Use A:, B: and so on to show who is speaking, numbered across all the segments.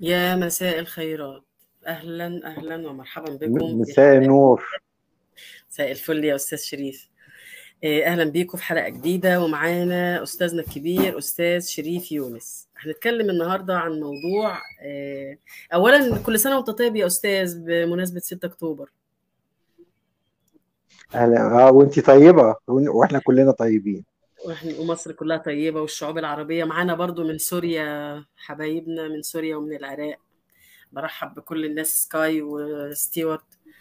A: يا مساء الخيرات اهلا اهلا ومرحبا بكم
B: مساء النور
A: مساء الفل يا استاذ شريف اهلا بيكم في حلقه جديده ومعانا استاذنا الكبير استاذ شريف يونس هنتكلم النهارده عن موضوع اولا كل سنه وانت طيب يا استاذ بمناسبه 6 اكتوبر
B: اهلا اه وانت طيبه واحنا كلنا طيبين
A: ومصر كلها طيبه والشعوب العربيه معانا برضو من سوريا حبايبنا من سوريا ومن العراق برحب بكل الناس سكاي وستيوارت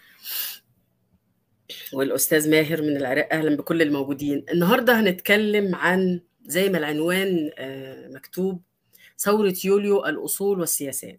A: والاستاذ ماهر من العراق اهلا بكل الموجودين النهارده هنتكلم عن زي ما العنوان مكتوب ثوره يوليو الاصول والسياسات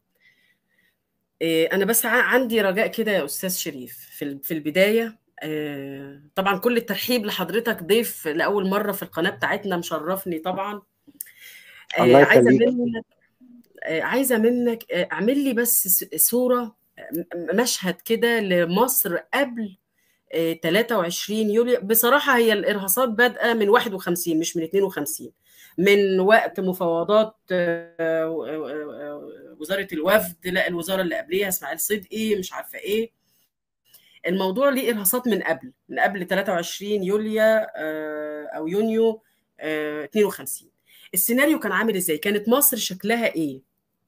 A: انا بس عندي رجاء كده يا استاذ شريف في البدايه طبعا كل الترحيب لحضرتك ضيف لاول مره في القناه بتاعتنا مشرفني طبعا
B: الله
A: عايزه منك عايزه منك اعمل لي بس صوره مشهد كده لمصر قبل 23 يوليو بصراحه هي الارهاصات بادئه من 51 مش من 52 من وقت مفاوضات وزاره الوفد لا الوزاره اللي قبليها اسماعيل صدقي مش عارفه ايه الموضوع ليه ارهاصات من قبل من قبل 23 يوليو او يونيو 52 السيناريو كان عامل ازاي كانت مصر شكلها ايه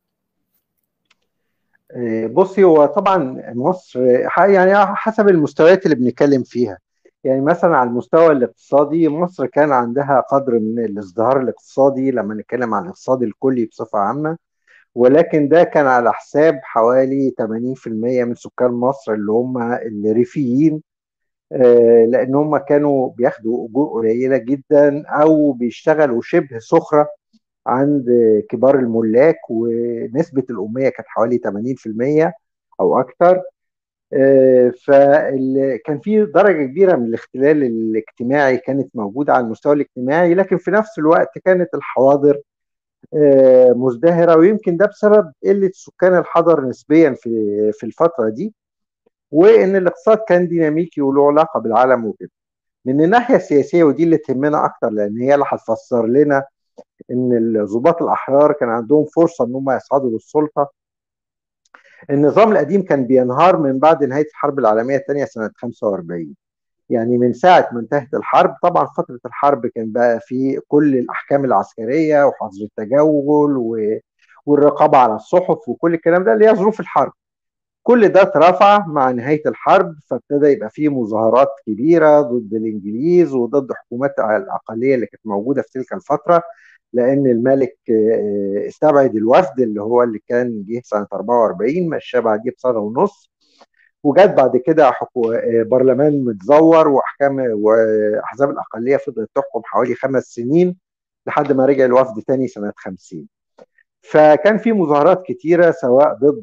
B: بصي هو طبعا مصر يعني حسب المستويات اللي بنتكلم فيها يعني مثلا على المستوى الاقتصادي مصر كان عندها قدر من الازدهار الاقتصادي لما نتكلم عن الاقتصاد الكلي بصفه عامه ولكن ده كان على حساب حوالي 80% من سكان مصر اللي هم الريفيين لان هم كانوا بياخدوا اجور قليله جدا او بيشتغلوا شبه سخره عند كبار الملاك ونسبه الاميه كانت حوالي 80% او اكثر فكان في درجه كبيره من الاختلال الاجتماعي كانت موجوده على المستوى الاجتماعي لكن في نفس الوقت كانت الحواضر مزدهره ويمكن ده بسبب قله سكان الحضر نسبيا في في الفتره دي وان الاقتصاد كان ديناميكي وله علاقه بالعالم وكده. من الناحيه السياسيه ودي اللي تهمنا اكتر لان هي اللي هتفسر لنا ان الضباط الاحرار كان عندهم فرصه ان هم يصعدوا للسلطه. النظام القديم كان بينهار من بعد نهايه الحرب العالميه الثانيه سنه 45. يعني من ساعة ما انتهت الحرب طبعا فترة الحرب كان بقى في كل الأحكام العسكرية وحظر التجول و... والرقابة على الصحف وكل الكلام ده اللي هي ظروف الحرب كل ده اترفع مع نهاية الحرب فابتدى يبقى فيه مظاهرات كبيرة ضد الإنجليز وضد حكومات الأقلية اللي كانت موجودة في تلك الفترة لأن الملك استبعد الوفد اللي هو اللي كان جه سنة 44 مشاه بعديه بسنة ونص وجت بعد كده حكو... برلمان متزور واحكام واحزاب الاقليه فضلت تحكم حوالي خمس سنين لحد ما رجع الوفد تاني سنه 50 فكان في مظاهرات كتيره سواء ضد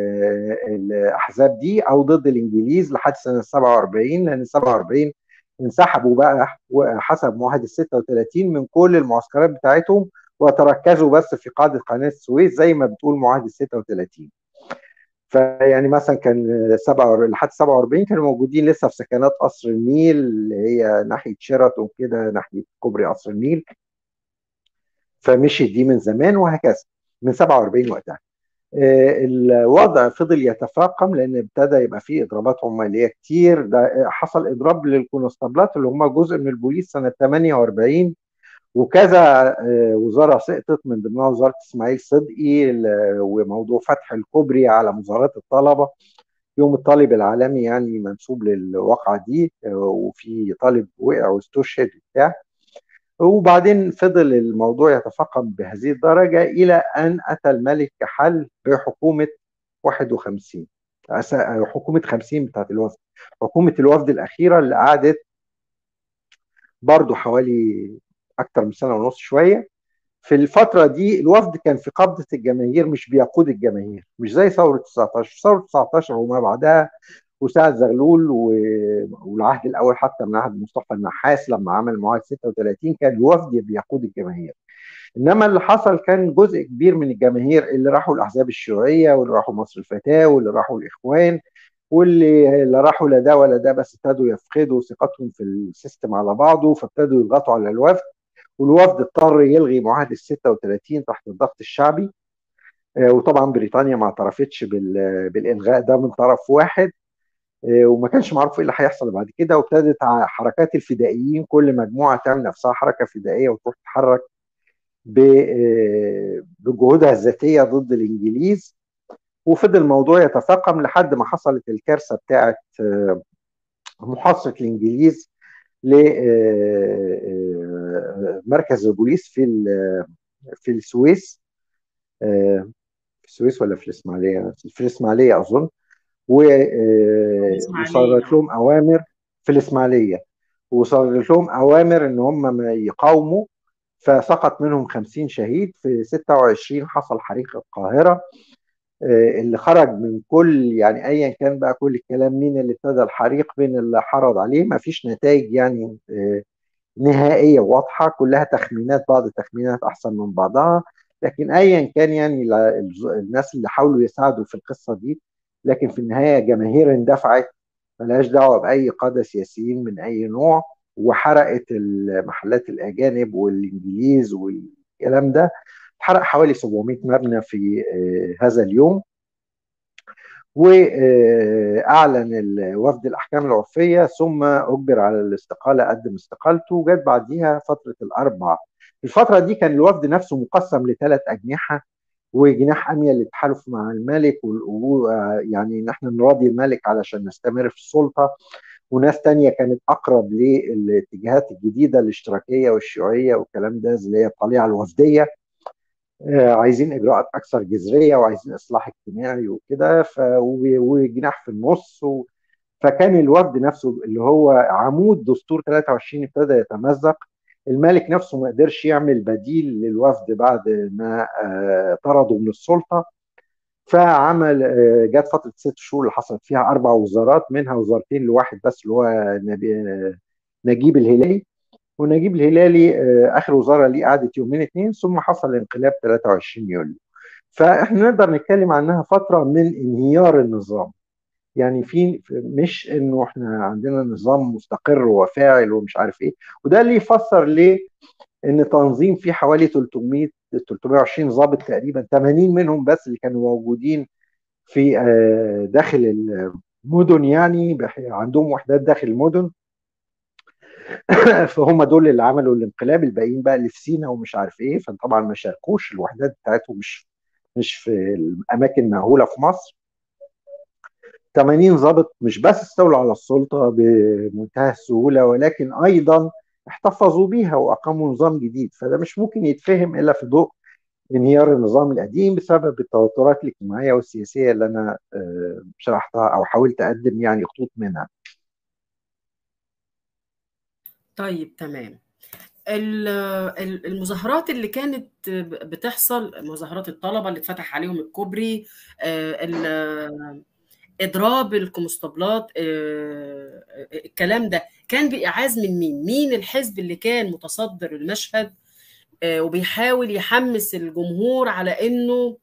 B: الاحزاب دي او ضد الانجليز لحد سنه 47 لان 47 انسحبوا بقى حسب معاهده 36 من كل المعسكرات بتاعتهم وتركزوا بس في قاعده قناه السويس زي ما بتقول معاهده 36 فيعني مثلا كان 47 لحد 47 كانوا موجودين لسه في سكنات قصر النيل اللي هي ناحيه شيراتون كده ناحيه كوبري قصر النيل فمشيت دي من زمان وهكذا من 47 وقتها الوضع فضل يتفاقم لان ابتدى يبقى فيه اضرابات عماليه كتير ده حصل اضراب للكونستابلات اللي هم جزء من البوليس سنه 48 وكذا وزاره سقطت من ضمنها وزاره اسماعيل صدقي وموضوع فتح الكوبري على مظاهرات الطلبه يوم الطالب العالمي يعني منسوب للواقعه دي وفي طالب وقع واستشهد وبتاع وبعدين فضل الموضوع يتفاقم بهذه الدرجه الى ان اتى الملك كحل بحكومه 51 حكومه 50 بتاعت الوفد حكومه الوفد الاخيره اللي قعدت برضه حوالي اكتر من سنه ونص شويه في الفتره دي الوفد كان في قبضه الجماهير مش بيقود الجماهير مش زي ثوره 19 ثوره 19 وما بعدها وسعد زغلول والعهد الاول حتى من عهد مصطفى النحاس لما عمل معاهده 36 كان الوفد بيقود الجماهير انما اللي حصل كان جزء كبير من الجماهير اللي راحوا الاحزاب الشيوعيه واللي راحوا مصر الفتاه واللي راحوا الاخوان واللي لا راحوا لا ده ولا ده بس ابتدوا يفقدوا ثقتهم في السيستم على بعضه فابتدوا يضغطوا على الوفد والوفد اضطر يلغي معاهده 36 تحت الضغط الشعبي وطبعا بريطانيا ما اعترفتش بالالغاء ده من طرف واحد وما كانش معروف ايه اللي هيحصل بعد كده وابتدت حركات الفدائيين كل مجموعه تعمل نفسها حركه فدائيه وتروح تتحرك بجهودها الذاتيه ضد الانجليز وفضل الموضوع يتفاقم لحد ما حصلت الكارثه بتاعه محاصره الانجليز لمركز البوليس في في السويس في السويس ولا في الاسماعيليه في الاسماعيليه اظن وصارت لهم اوامر في الاسماعيليه وصارت لهم اوامر ان هم يقاوموا فسقط منهم 50 شهيد في 26 حصل حريق القاهره اللي خرج من كل يعني ايا كان بقى كل الكلام مين اللي ابتدى الحريق مين اللي حرض عليه ما فيش نتائج يعني نهائيه واضحه كلها تخمينات بعض التخمينات احسن من بعضها لكن ايا كان يعني الناس اللي حاولوا يساعدوا في القصه دي لكن في النهايه جماهير اندفعت ملهاش دعوه باي قاده سياسيين من اي نوع وحرقت المحلات الاجانب والانجليز والكلام ده حرق حوالي 700 مبنى في هذا اليوم واعلن وفد الاحكام العرفيه ثم اجبر على الاستقاله قدم استقالته وجت بعديها فتره الاربع الفتره دي كان الوفد نفسه مقسم لثلاث اجنحه وجناح اميل للتحالف مع الملك يعني ان احنا نراضي الملك علشان نستمر في السلطه وناس تانية كانت اقرب للاتجاهات الجديده الاشتراكيه والشيوعيه والكلام ده اللي هي الطليعه الوفديه عايزين اجراءات اكثر جذريه وعايزين اصلاح اجتماعي وكده ف... وجناح في النص و... فكان الوفد نفسه اللي هو عمود دستور 23 ابتدى يتمزق الملك نفسه ما قدرش يعمل بديل للوفد بعد ما طردوا من السلطه فعمل جت فتره ست شهور اللي حصلت فيها اربع وزارات منها وزارتين لواحد بس اللي هو نجيب الهلالي ونجيب الهلالي اخر وزاره ليه قعدت يومين اثنين ثم حصل الانقلاب 23 يوليو فاحنا نقدر نتكلم عنها فتره من انهيار النظام يعني في مش انه احنا عندنا نظام مستقر وفاعل ومش عارف ايه وده اللي يفسر ليه ان تنظيم فيه حوالي 300 320 ضابط تقريبا 80 منهم بس اللي كانوا موجودين في داخل المدن يعني عندهم وحدات داخل المدن فهم دول اللي عملوا الانقلاب الباقيين بقى اللي في سينا ومش عارف ايه فطبعا ما شاركوش الوحدات بتاعتهم مش مش في الاماكن مهوله في مصر 80 ضابط مش بس استولوا على السلطه بمنتهى السهوله ولكن ايضا احتفظوا بيها واقاموا نظام جديد فده مش ممكن يتفهم الا في ضوء انهيار النظام القديم بسبب التوترات الاجتماعيه والسياسيه اللي انا شرحتها او حاولت اقدم يعني خطوط منها.
A: طيب تمام. المظاهرات اللي كانت بتحصل مظاهرات الطلبه اللي اتفتح عليهم الكوبري اضراب الكونستابلات الكلام ده كان باعاز من مين مين الحزب اللي كان متصدر المشهد وبيحاول يحمس الجمهور على انه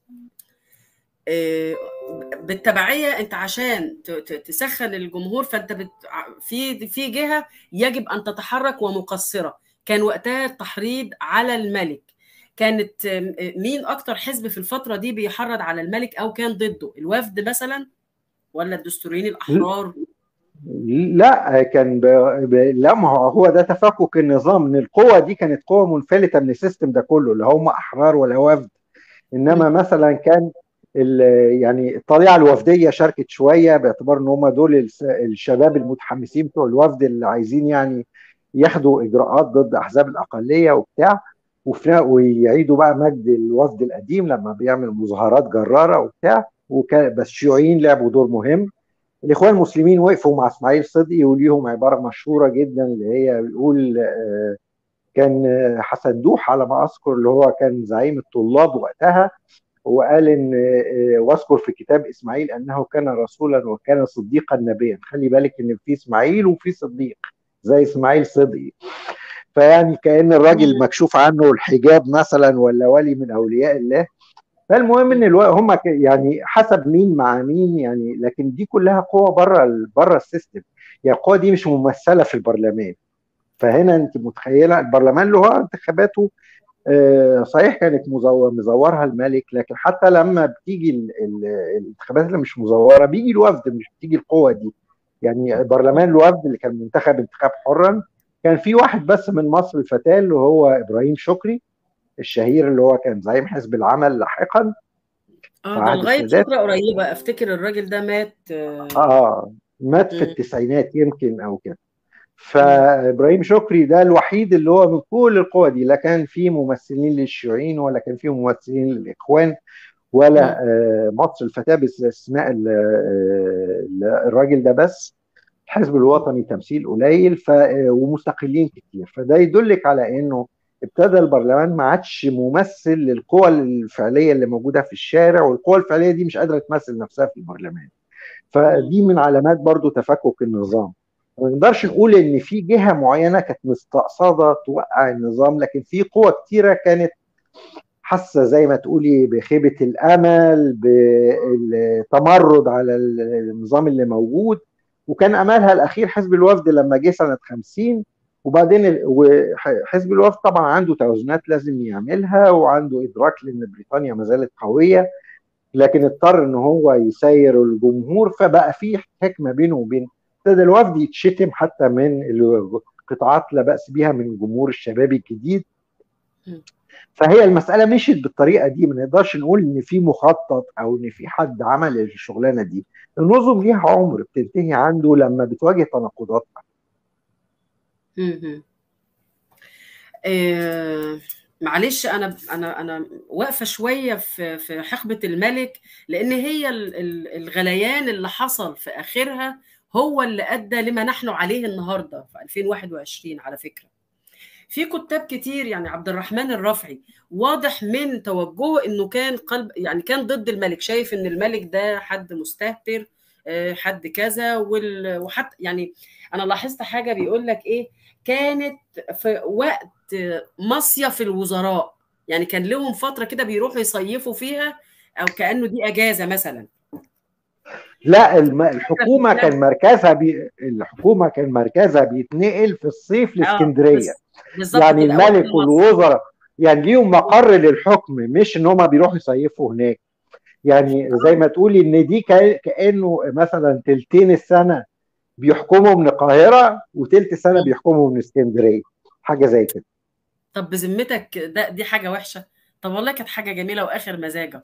A: بالتبعيه انت عشان تسخن الجمهور فانت بت... في في جهه يجب ان تتحرك ومقصره كان وقتها التحريض على الملك كانت مين اكتر حزب في الفتره دي بيحرض على الملك او كان ضده الوفد مثلا ولا الدستوريين الاحرار
B: لا كان ب... ب... لا ما هو هو ده تفكك النظام ان القوه دي كانت قوه منفلته من السيستم ده كله لا هم احرار ولا وفد انما م. مثلا كان يعني الطليعه الوفديه شاركت شويه باعتبار ان هم دول الشباب المتحمسين بتوع الوفد اللي عايزين يعني ياخدوا اجراءات ضد احزاب الاقليه وبتاع ويعيدوا بقى مجد الوفد القديم لما بيعمل مظاهرات جراره وبتاع وكان بس الشيوعيين لعبوا دور مهم الاخوان المسلمين وقفوا مع اسماعيل صدقي وليهم عباره مشهوره جدا اللي هي بيقول كان حسن دوح على ما اذكر اللي هو كان زعيم الطلاب وقتها وقال ان واذكر في كتاب اسماعيل انه كان رسولا وكان صديقا نبيا خلي بالك ان في اسماعيل وفي صديق زي اسماعيل صدقي فيعني كان الراجل مكشوف عنه الحجاب مثلا ولا ولي من اولياء الله فالمهم ان الو... هم يعني حسب مين مع مين يعني لكن دي كلها قوه بره بره السيستم يعني القوه دي مش ممثله في البرلمان فهنا انت متخيله البرلمان اللي هو انتخاباته صحيح كانت مزور مزورها الملك لكن حتى لما بتيجي الانتخابات اللي مش مزوره بيجي الوفد مش بتيجي القوه دي يعني برلمان الوفد اللي كان منتخب انتخاب حرا كان في واحد بس من مصر الفتاه اللي هو ابراهيم شكري الشهير اللي هو كان زعيم حزب العمل لاحقا
A: اه ده لغايه فتره قريبه افتكر الراجل ده مات
B: اه, آه مات في التسعينات يمكن او كده فابراهيم شكري ده الوحيد اللي هو من كل القوى دي لا كان في ممثلين للشيوعيين ولا كان في ممثلين للاخوان ولا آه مصر الفتاه باستثناء الراجل ده بس الحزب الوطني تمثيل قليل ف ومستقلين كتير فده يدلك على انه ابتدى البرلمان ما عادش ممثل للقوى الفعليه اللي موجوده في الشارع والقوى الفعليه دي مش قادره تمثل نفسها في البرلمان فدي من علامات برضو تفكك النظام ما نقدرش نقول ان في جهه معينه كانت مستقصده توقع النظام لكن في قوى كتيره كانت حاسه زي ما تقولي بخيبه الامل بالتمرد على النظام اللي موجود وكان املها الاخير حزب الوفد لما جه سنه 50 وبعدين وحزب الوفد طبعا عنده توازنات لازم يعملها وعنده ادراك لان بريطانيا ما زالت قويه لكن اضطر ان هو يسير الجمهور فبقى في حكمه بينه وبين ابتدى الوفد يتشتم حتى من القطاعات لا باس بها من الجمهور الشبابي الجديد فهي المساله مشيت بالطريقه دي ما نقدرش نقول ان في مخطط او ان في حد عمل الشغلانه دي النظم ليها عمر بتنتهي عنده لما بتواجه تناقضات
A: آه معلش انا انا انا واقفه شويه في في حقبه الملك لان هي الغليان اللي حصل في اخرها هو اللي ادى لما نحن عليه النهارده في 2021 على فكره في كتاب كتير يعني عبد الرحمن الرافعي واضح من توجهه انه كان قلب يعني كان ضد الملك شايف ان الملك ده حد مستهتر حد كذا وحتى يعني انا لاحظت حاجه بيقول لك ايه كانت في وقت مصيف الوزراء يعني كان لهم فتره كده بيروحوا يصيفوا فيها او كانه دي اجازه مثلا
B: لا الحكومه كان مركزها بي... الحكومه كان مركزها بيتنقل في الصيف لاسكندريه يعني الملك والوزراء يعني ليهم مقر للحكم مش ان هم بيروحوا يصيفوا هناك يعني زي ما تقولي ان دي كانه مثلا تلتين السنه بيحكموا من القاهره وتلت سنه بيحكموا من اسكندريه حاجه زي كده
A: طب بذمتك ده دي حاجه وحشه طب والله كانت حاجه جميله واخر مزاجك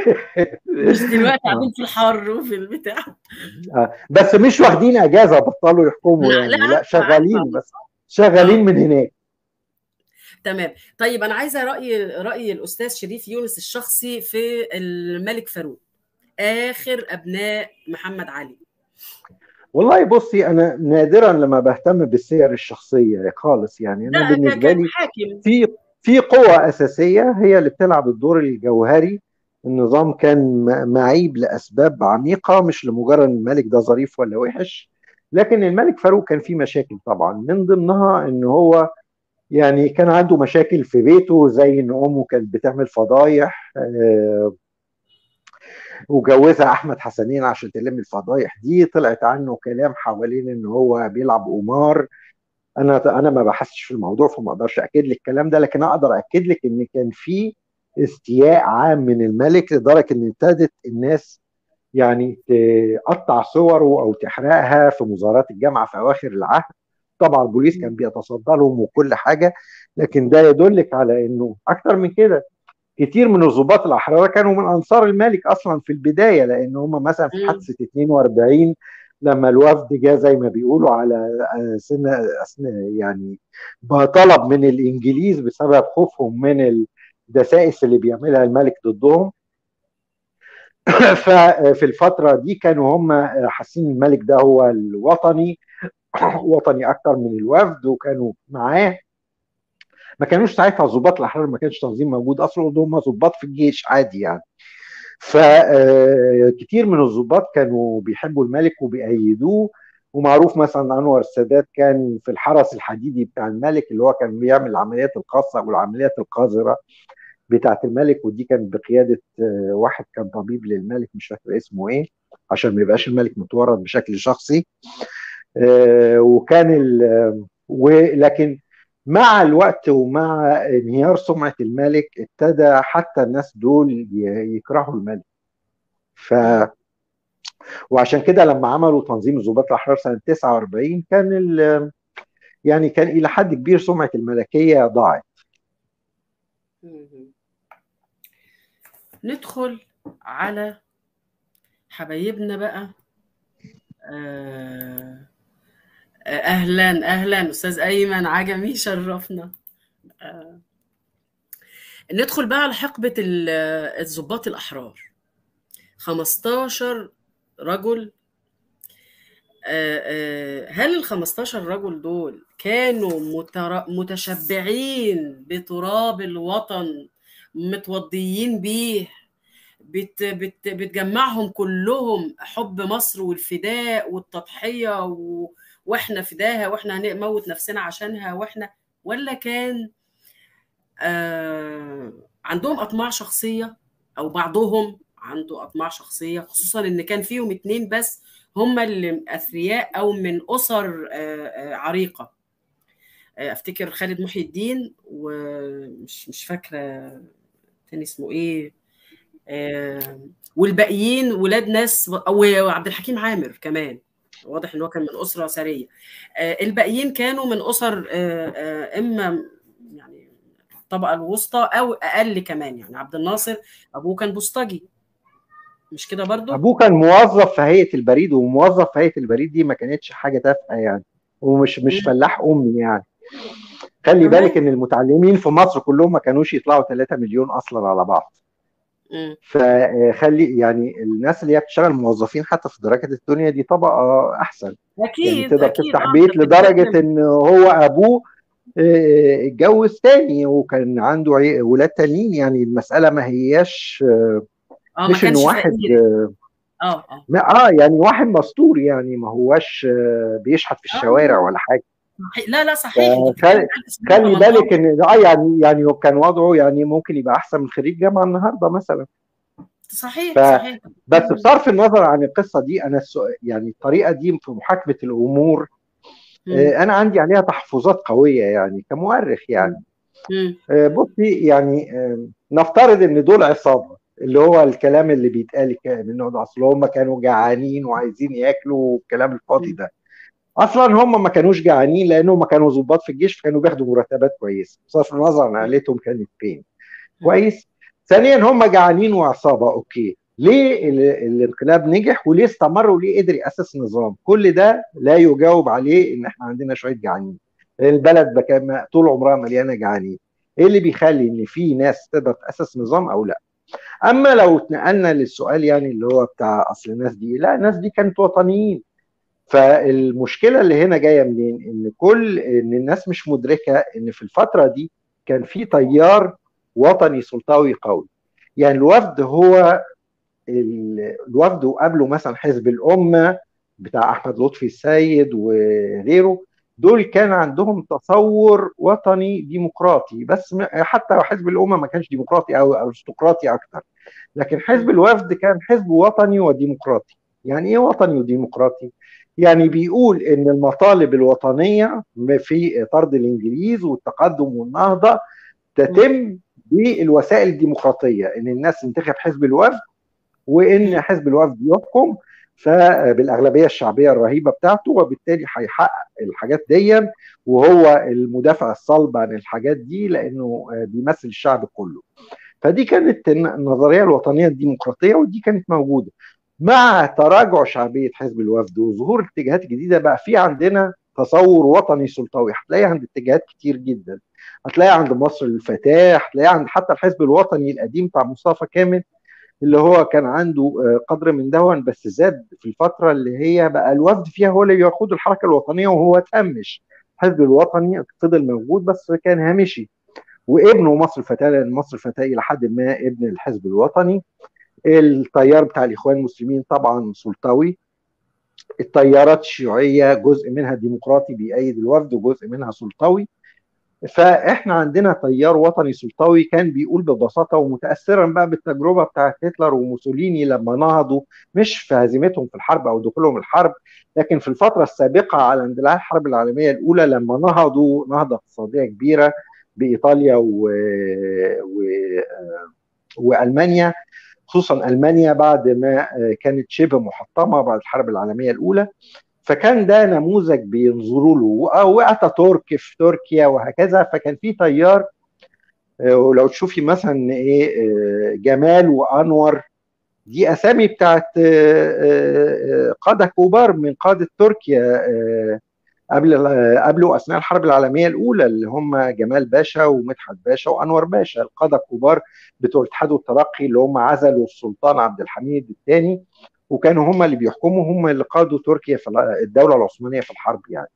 A: مش دلوقتي قاعدين في الحر وفي البتاع
B: بس مش واخدين اجازه بطلوا يحكموا يعني لا, لا شغالين بس شغالين من هناك
A: تمام طيب انا عايزه راي راي الاستاذ شريف يونس الشخصي في الملك فاروق اخر ابناء محمد علي
B: والله بصي انا نادرا لما بهتم بالسير الشخصيه خالص يعني انا بالنسبه لي في في قوة أساسية هي اللي بتلعب الدور الجوهري النظام كان معيب لأسباب عميقة مش لمجرد الملك ده ظريف ولا وحش لكن الملك فاروق كان فيه مشاكل طبعا من ضمنها ان هو يعني كان عنده مشاكل في بيته زي ان امه كانت بتعمل فضايح آه وجوزها احمد حسنين عشان تلم الفضايح دي طلعت عنه كلام حوالين ان هو بيلعب قمار انا انا ما بحثش في الموضوع فما اقدرش اكد لك الكلام ده لكن اقدر اكد لك ان كان في استياء عام من الملك لدرجه ان ابتدت الناس يعني تقطع صوره او تحرقها في مظاهرات الجامعه في اواخر العهد طبعا البوليس كان بيتصدى لهم وكل حاجه لكن ده يدلك على انه اكتر من كده كتير من الضباط الاحرار كانوا من انصار الملك اصلا في البدايه لان هم مثلا في حادثه 42 لما الوفد جاء زي ما بيقولوا على سنة يعني طلب من الانجليز بسبب خوفهم من الدسائس اللي بيعملها الملك ضدهم ففي الفترة دي كانوا هم حاسين الملك ده هو الوطني وطني أكتر من الوفد وكانوا معاه ما كانوش ساعتها ضباط الأحرار ما كانش تنظيم موجود أصلا هم ضباط في الجيش عادي يعني فكتير من الضباط كانوا بيحبوا الملك وبيأيدوه ومعروف مثلا انور السادات كان في الحرس الحديدي بتاع الملك اللي هو كان بيعمل العمليات الخاصه والعمليات القذره بتاعه الملك ودي كانت بقياده واحد كان طبيب للملك مش فاكر اسمه ايه عشان ما يبقاش الملك متورط بشكل شخصي وكان ولكن مع الوقت ومع انهيار سمعة الملك ابتدى حتى الناس دول ي- يكرهوا الملك ف وعشان كده لما عملوا تنظيم الضباط الاحرار سنة 49 كان ال... يعني كان الى حد كبير سمعة الملكية ضاعت
A: مهم. ندخل على حبايبنا بقى آه، اهلا اهلا استاذ ايمن عجمي شرفنا آه، ندخل بقى على حقبه ال- الضباط الاحرار 15 رجل آه، آه، هل ال 15 رجل دول كانوا متر- متشبعين بتراب الوطن متوضيين بيه بت بت بتجمعهم كلهم حب مصر والفداء والتضحية و... واحنا فداها واحنا هنموت نفسنا عشانها واحنا ولا كان آه عندهم أطماع شخصية أو بعضهم عنده أطماع شخصية خصوصا إن كان فيهم اتنين بس هم اللي أثرياء أو من أسر آه آه عريقة آه أفتكر خالد محي الدين ومش مش فاكرة تاني اسمه إيه آه، والباقيين ولاد ناس وعبد الحكيم عامر كمان واضح ان هو كان من اسره ثريه آه، الباقيين كانوا من اسر آه، آه، اما يعني الطبقه الوسطى او اقل كمان يعني عبد الناصر ابوه كان بوسطجي مش كده برضو
B: ابوه كان موظف في هيئة البريد وموظف في هيئة البريد دي ما كانتش حاجة تافهة يعني ومش مش
A: مم.
B: فلاح امي يعني خلي
A: تمام.
B: بالك ان المتعلمين في مصر كلهم ما كانوش يطلعوا 3 مليون اصلا على بعض
A: مم.
B: فخلي يعني الناس اللي هي بتشتغل موظفين حتى في درجة الدنيا دي طبقة احسن يعني
A: اكيد
B: تقدر
A: اكيد
B: تفتح
A: اه
B: بيت
A: انت
B: لدرجة
A: بتتكلم
B: ان هو ابوه آه، اتجوز تاني وكان عنده عي- ولاد تانيين يعني المسألة ما هياش
A: اه ما
B: مش انه
A: كانش
B: واحد
A: فقير اه اه
B: ما اه يعني واحد مستور يعني ما هواش آه، بيشحت في الشوارع
A: اه
B: ولا حاجة
A: صحيح. لا لا صحيح انت
B: فخلي
A: بتتكلم 1918
B: خلي بالك ان اه يعني يعني كان وضعه يعني ممكن يبقى احسن من خريج جامعة النهارده مثلا
A: صحيح
B: ف
A: صحيح
B: بس
A: مم.
B: بصرف النظر عن القصه دي انا السؤ- يعني الطريقه دي في محاكمه الامور
A: مم.
B: آه، انا عندي عليها تحفظات قويه يعني كمؤرخ يعني
A: مم.
B: آه، بصي يعني آه، نفترض ان دول عصابه اللي هو الكلام اللي بيتقال ك- منه ده اصل هم كانوا جعانين وعايزين ياكلوا والكلام الفاضي
A: مم.
B: ده اصلا هم ما كانوش جعانين لانهم ما كانوا ضباط في الجيش فكانوا بياخدوا مرتبات كويسه بصرف النظر عن عائلتهم كانت فين
A: مم.
B: كويس ثانيا هم جعانين وعصابه اوكي ليه ال- الانقلاب نجح وليه استمر وليه قدر ياسس نظام كل ده لا يجاوب عليه ان احنا عندنا شويه جعانين البلد بكام طول عمرها مليانه جعانين ايه اللي بيخلي ان في ناس تقدر تاسس نظام او لا اما لو اتنقلنا للسؤال يعني اللي هو بتاع اصل الناس دي لا الناس دي كانت وطنيين فالمشكله اللي هنا جايه منين ان كل ان الناس مش مدركه ان في الفتره دي كان في تيار وطني سلطوي قوي يعني الوفد هو ال- الوفد وقبله مثلا حزب الامه بتاع احمد لطفي السيد وغيره دول كان عندهم تصور وطني ديمقراطي بس م- حتى حزب الامه ما كانش ديمقراطي او ارستقراطي اكتر لكن حزب
A: مم.
B: الوفد كان حزب وطني وديمقراطي يعني ايه وطني وديمقراطي يعني بيقول ان المطالب الوطنيه في طرد الانجليز والتقدم والنهضه
A: مم.
B: تتم بالوسائل الديمقراطيه ان الناس تنتخب حزب الوفد وان
A: مم.
B: حزب الوفد يحكم فبالاغلبيه الشعبيه الرهيبه بتاعته وبالتالي هيحقق الحاجات دي وهو المدافع الصلب عن الحاجات دي لانه بيمثل الشعب كله فدي كانت النظريه الوطنيه الديمقراطيه ودي كانت موجوده مع تراجع شعبيه حزب الوفد وظهور اتجاهات جديده بقى في عندنا تصور وطني سلطوي هتلاقيه عند اتجاهات كتير جدا هتلاقيه عند مصر الفتاه هتلاقيه عند حتى الحزب الوطني القديم بتاع مصطفى كامل اللي هو كان عنده قدر من دون بس زاد في الفتره اللي هي بقى الوفد فيها هو اللي يقود الحركه الوطنيه وهو تهمش الحزب الوطني فضل موجود بس كان هامشي وابنه مصر الفتاه لان مصر الفتاه الى حد ما ابن الحزب الوطني التيار بتاع الاخوان المسلمين طبعا سلطوي التيارات الشيوعيه جزء منها ديمقراطي بيأيد الوفد وجزء منها سلطوي فاحنا عندنا تيار وطني سلطوي كان بيقول ببساطه ومتاثرا بقى بالتجربه بتاعت هتلر وموسوليني لما نهضوا مش في هزيمتهم في الحرب او دخولهم الحرب لكن في الفتره السابقه على اندلاع الحرب العالميه الاولى لما نهضوا نهضه اقتصاديه كبيره بايطاليا و... و... والمانيا خصوصا المانيا بعد ما كانت شبه محطمه بعد الحرب العالميه الاولى فكان ده نموذج بينظروا له واتى ترك في تركيا وهكذا فكان في تيار ولو تشوفي مثلا ايه جمال وانور دي اسامي بتاعت قاده كبار من قاده تركيا قبل قبل واثناء الحرب العالميه الاولى اللي هم جمال باشا ومدحت باشا وانور باشا القاده الكبار بتوع الاتحاد والترقي اللي هم عزلوا السلطان عبد الحميد الثاني وكانوا هم اللي بيحكموا هم اللي قادوا تركيا في الدوله العثمانيه في الحرب يعني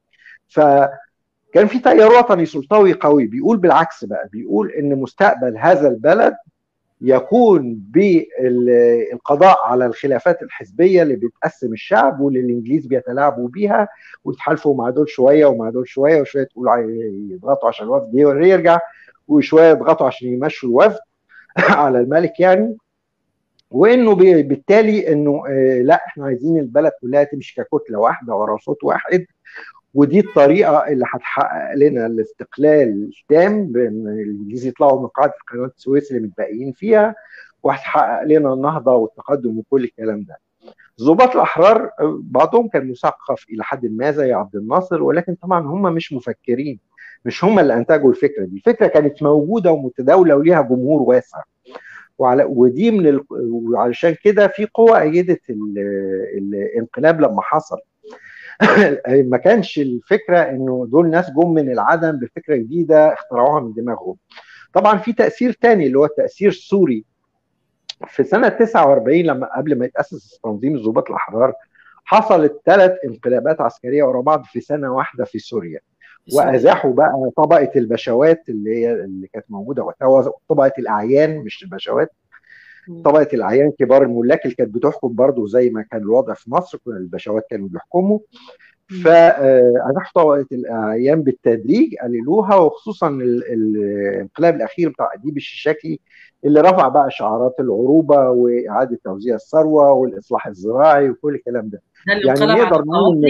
B: فكان في تيار وطني سلطوي قوي بيقول بالعكس بقى بيقول ان مستقبل هذا البلد يكون بالقضاء على الخلافات الحزبيه اللي بتقسم الشعب واللي الانجليز بيتلاعبوا بيها ويتحالفوا مع دول شويه ومع دول شويه وشويه تقولوا يضغطوا عشان الوفد يرجع وشويه يضغطوا عشان يمشوا الوفد على الملك يعني وانه بالتالي انه آه لا احنا عايزين البلد كلها تمشي ككتله واحده ورا صوت واحد ودي الطريقه اللي هتحقق لنا الاستقلال التام بان الانجليز يطلعوا من قاعده قناه السويس اللي متبقيين فيها وهتحقق لنا النهضه والتقدم وكل الكلام ده. ضباط الاحرار بعضهم كان مثقف الى حد ما زي عبد الناصر ولكن طبعا هم مش مفكرين مش هم اللي انتجوا الفكره دي، الفكره كانت موجوده ومتداوله وليها جمهور واسع. وعلى ودي من ال... وعلشان كده في قوة أيدت ال... الانقلاب لما حصل ما كانش الفكرة إنه دول ناس جم من العدم بفكرة جديدة اخترعوها من دماغهم طبعا في تأثير تاني اللي هو التأثير السوري في سنة 49 لما قبل ما يتأسس تنظيم الضباط الأحرار حصلت ثلاث انقلابات عسكرية ورا بعض في سنة واحدة في سوريا وازاحوا بقى طبقه البشوات اللي هي اللي كانت موجوده وقتها طبقه الاعيان مش البشوات طبقه الاعيان كبار الملاك اللي كانت بتحكم برضه زي ما كان الوضع في مصر كل البشوات كانوا بيحكموا فازاحوا طبقه الاعيان بالتدريج قللوها وخصوصا الانقلاب الاخير بتاع اديب الشيشاكي اللي رفع بقى شعارات العروبه واعاده توزيع الثروه والاصلاح الزراعي وكل الكلام ده يعني نقدر نقول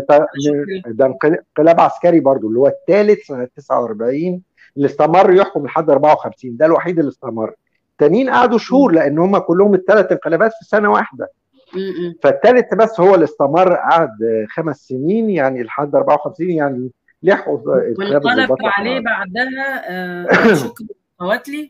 B: ده انقلاب عسكري برضو اللي هو الثالث سنه 49 اللي استمر يحكم لحد 54 ده الوحيد اللي استمر التانيين قعدوا شهور لان هم كلهم الثلاث انقلابات في سنه واحده فالثالث بس هو اللي استمر قعد خمس سنين يعني لحد 54 يعني لحقوا
A: وانقلب عليه بعدها شكري قواتلي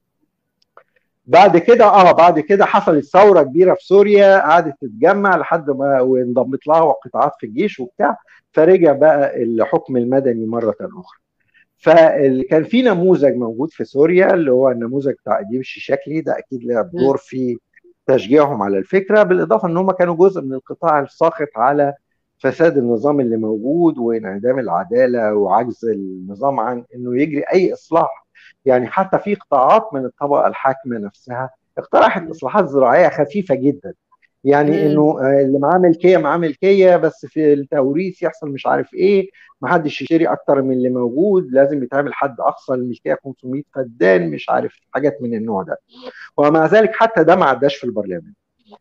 B: بعد كده اه بعد كده حصلت ثوره كبيره في سوريا قعدت تتجمع لحد ما وانضمت لها قطاعات في الجيش وبتاع فرجع بقى الحكم المدني مره اخرى. فكان في نموذج موجود في سوريا اللي هو النموذج بتاع اديب الشيشاكلي ده اكيد لعب دور في تشجيعهم على الفكره بالاضافه ان هم كانوا جزء من القطاع الساخط على فساد النظام اللي موجود وانعدام العداله وعجز النظام عن انه يجري اي اصلاح يعني حتى في قطاعات من الطبقه الحاكمه نفسها اقترحت اصلاحات زراعيه خفيفه جدا يعني مم. انه اللي معاه ملكيه معاه ملكيه بس في التوريث يحصل مش عارف ايه ما حدش يشتري اكتر من اللي موجود لازم يتعمل حد اقصى الملكيه 500 فدان مش عارف حاجات من النوع ده ومع ذلك حتى ده ما عداش في البرلمان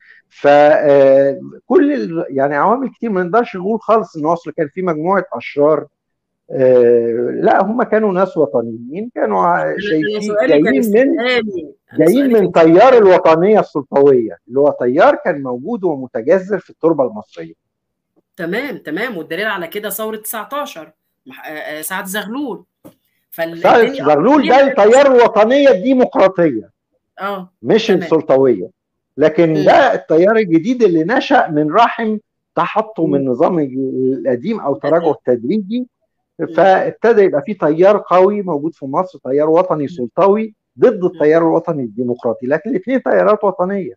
B: فكل يعني عوامل كتير ما نقدرش نقول خالص ان اصل كان في مجموعه اشرار آه لا هم كانوا ناس وطنيين كانوا شايفين جايين من جايين من تيار الوطنيه السلطويه اللي هو تيار كان موجود ومتجذر في التربه المصريه
A: تمام تمام والدليل على كده ثوره 19 سعد زغلول
B: سعد زغلول ده التيار الوطنيه الديمقراطيه
A: اه
B: مش تمام. السلطويه لكن م. ده التيار الجديد اللي نشا من رحم تحطم النظام القديم او تراجعه التدريجي فابتدى يبقى في تيار قوي موجود في مصر تيار وطني سلطوي ضد التيار الوطني الديمقراطي لكن الاثنين تيارات وطنيه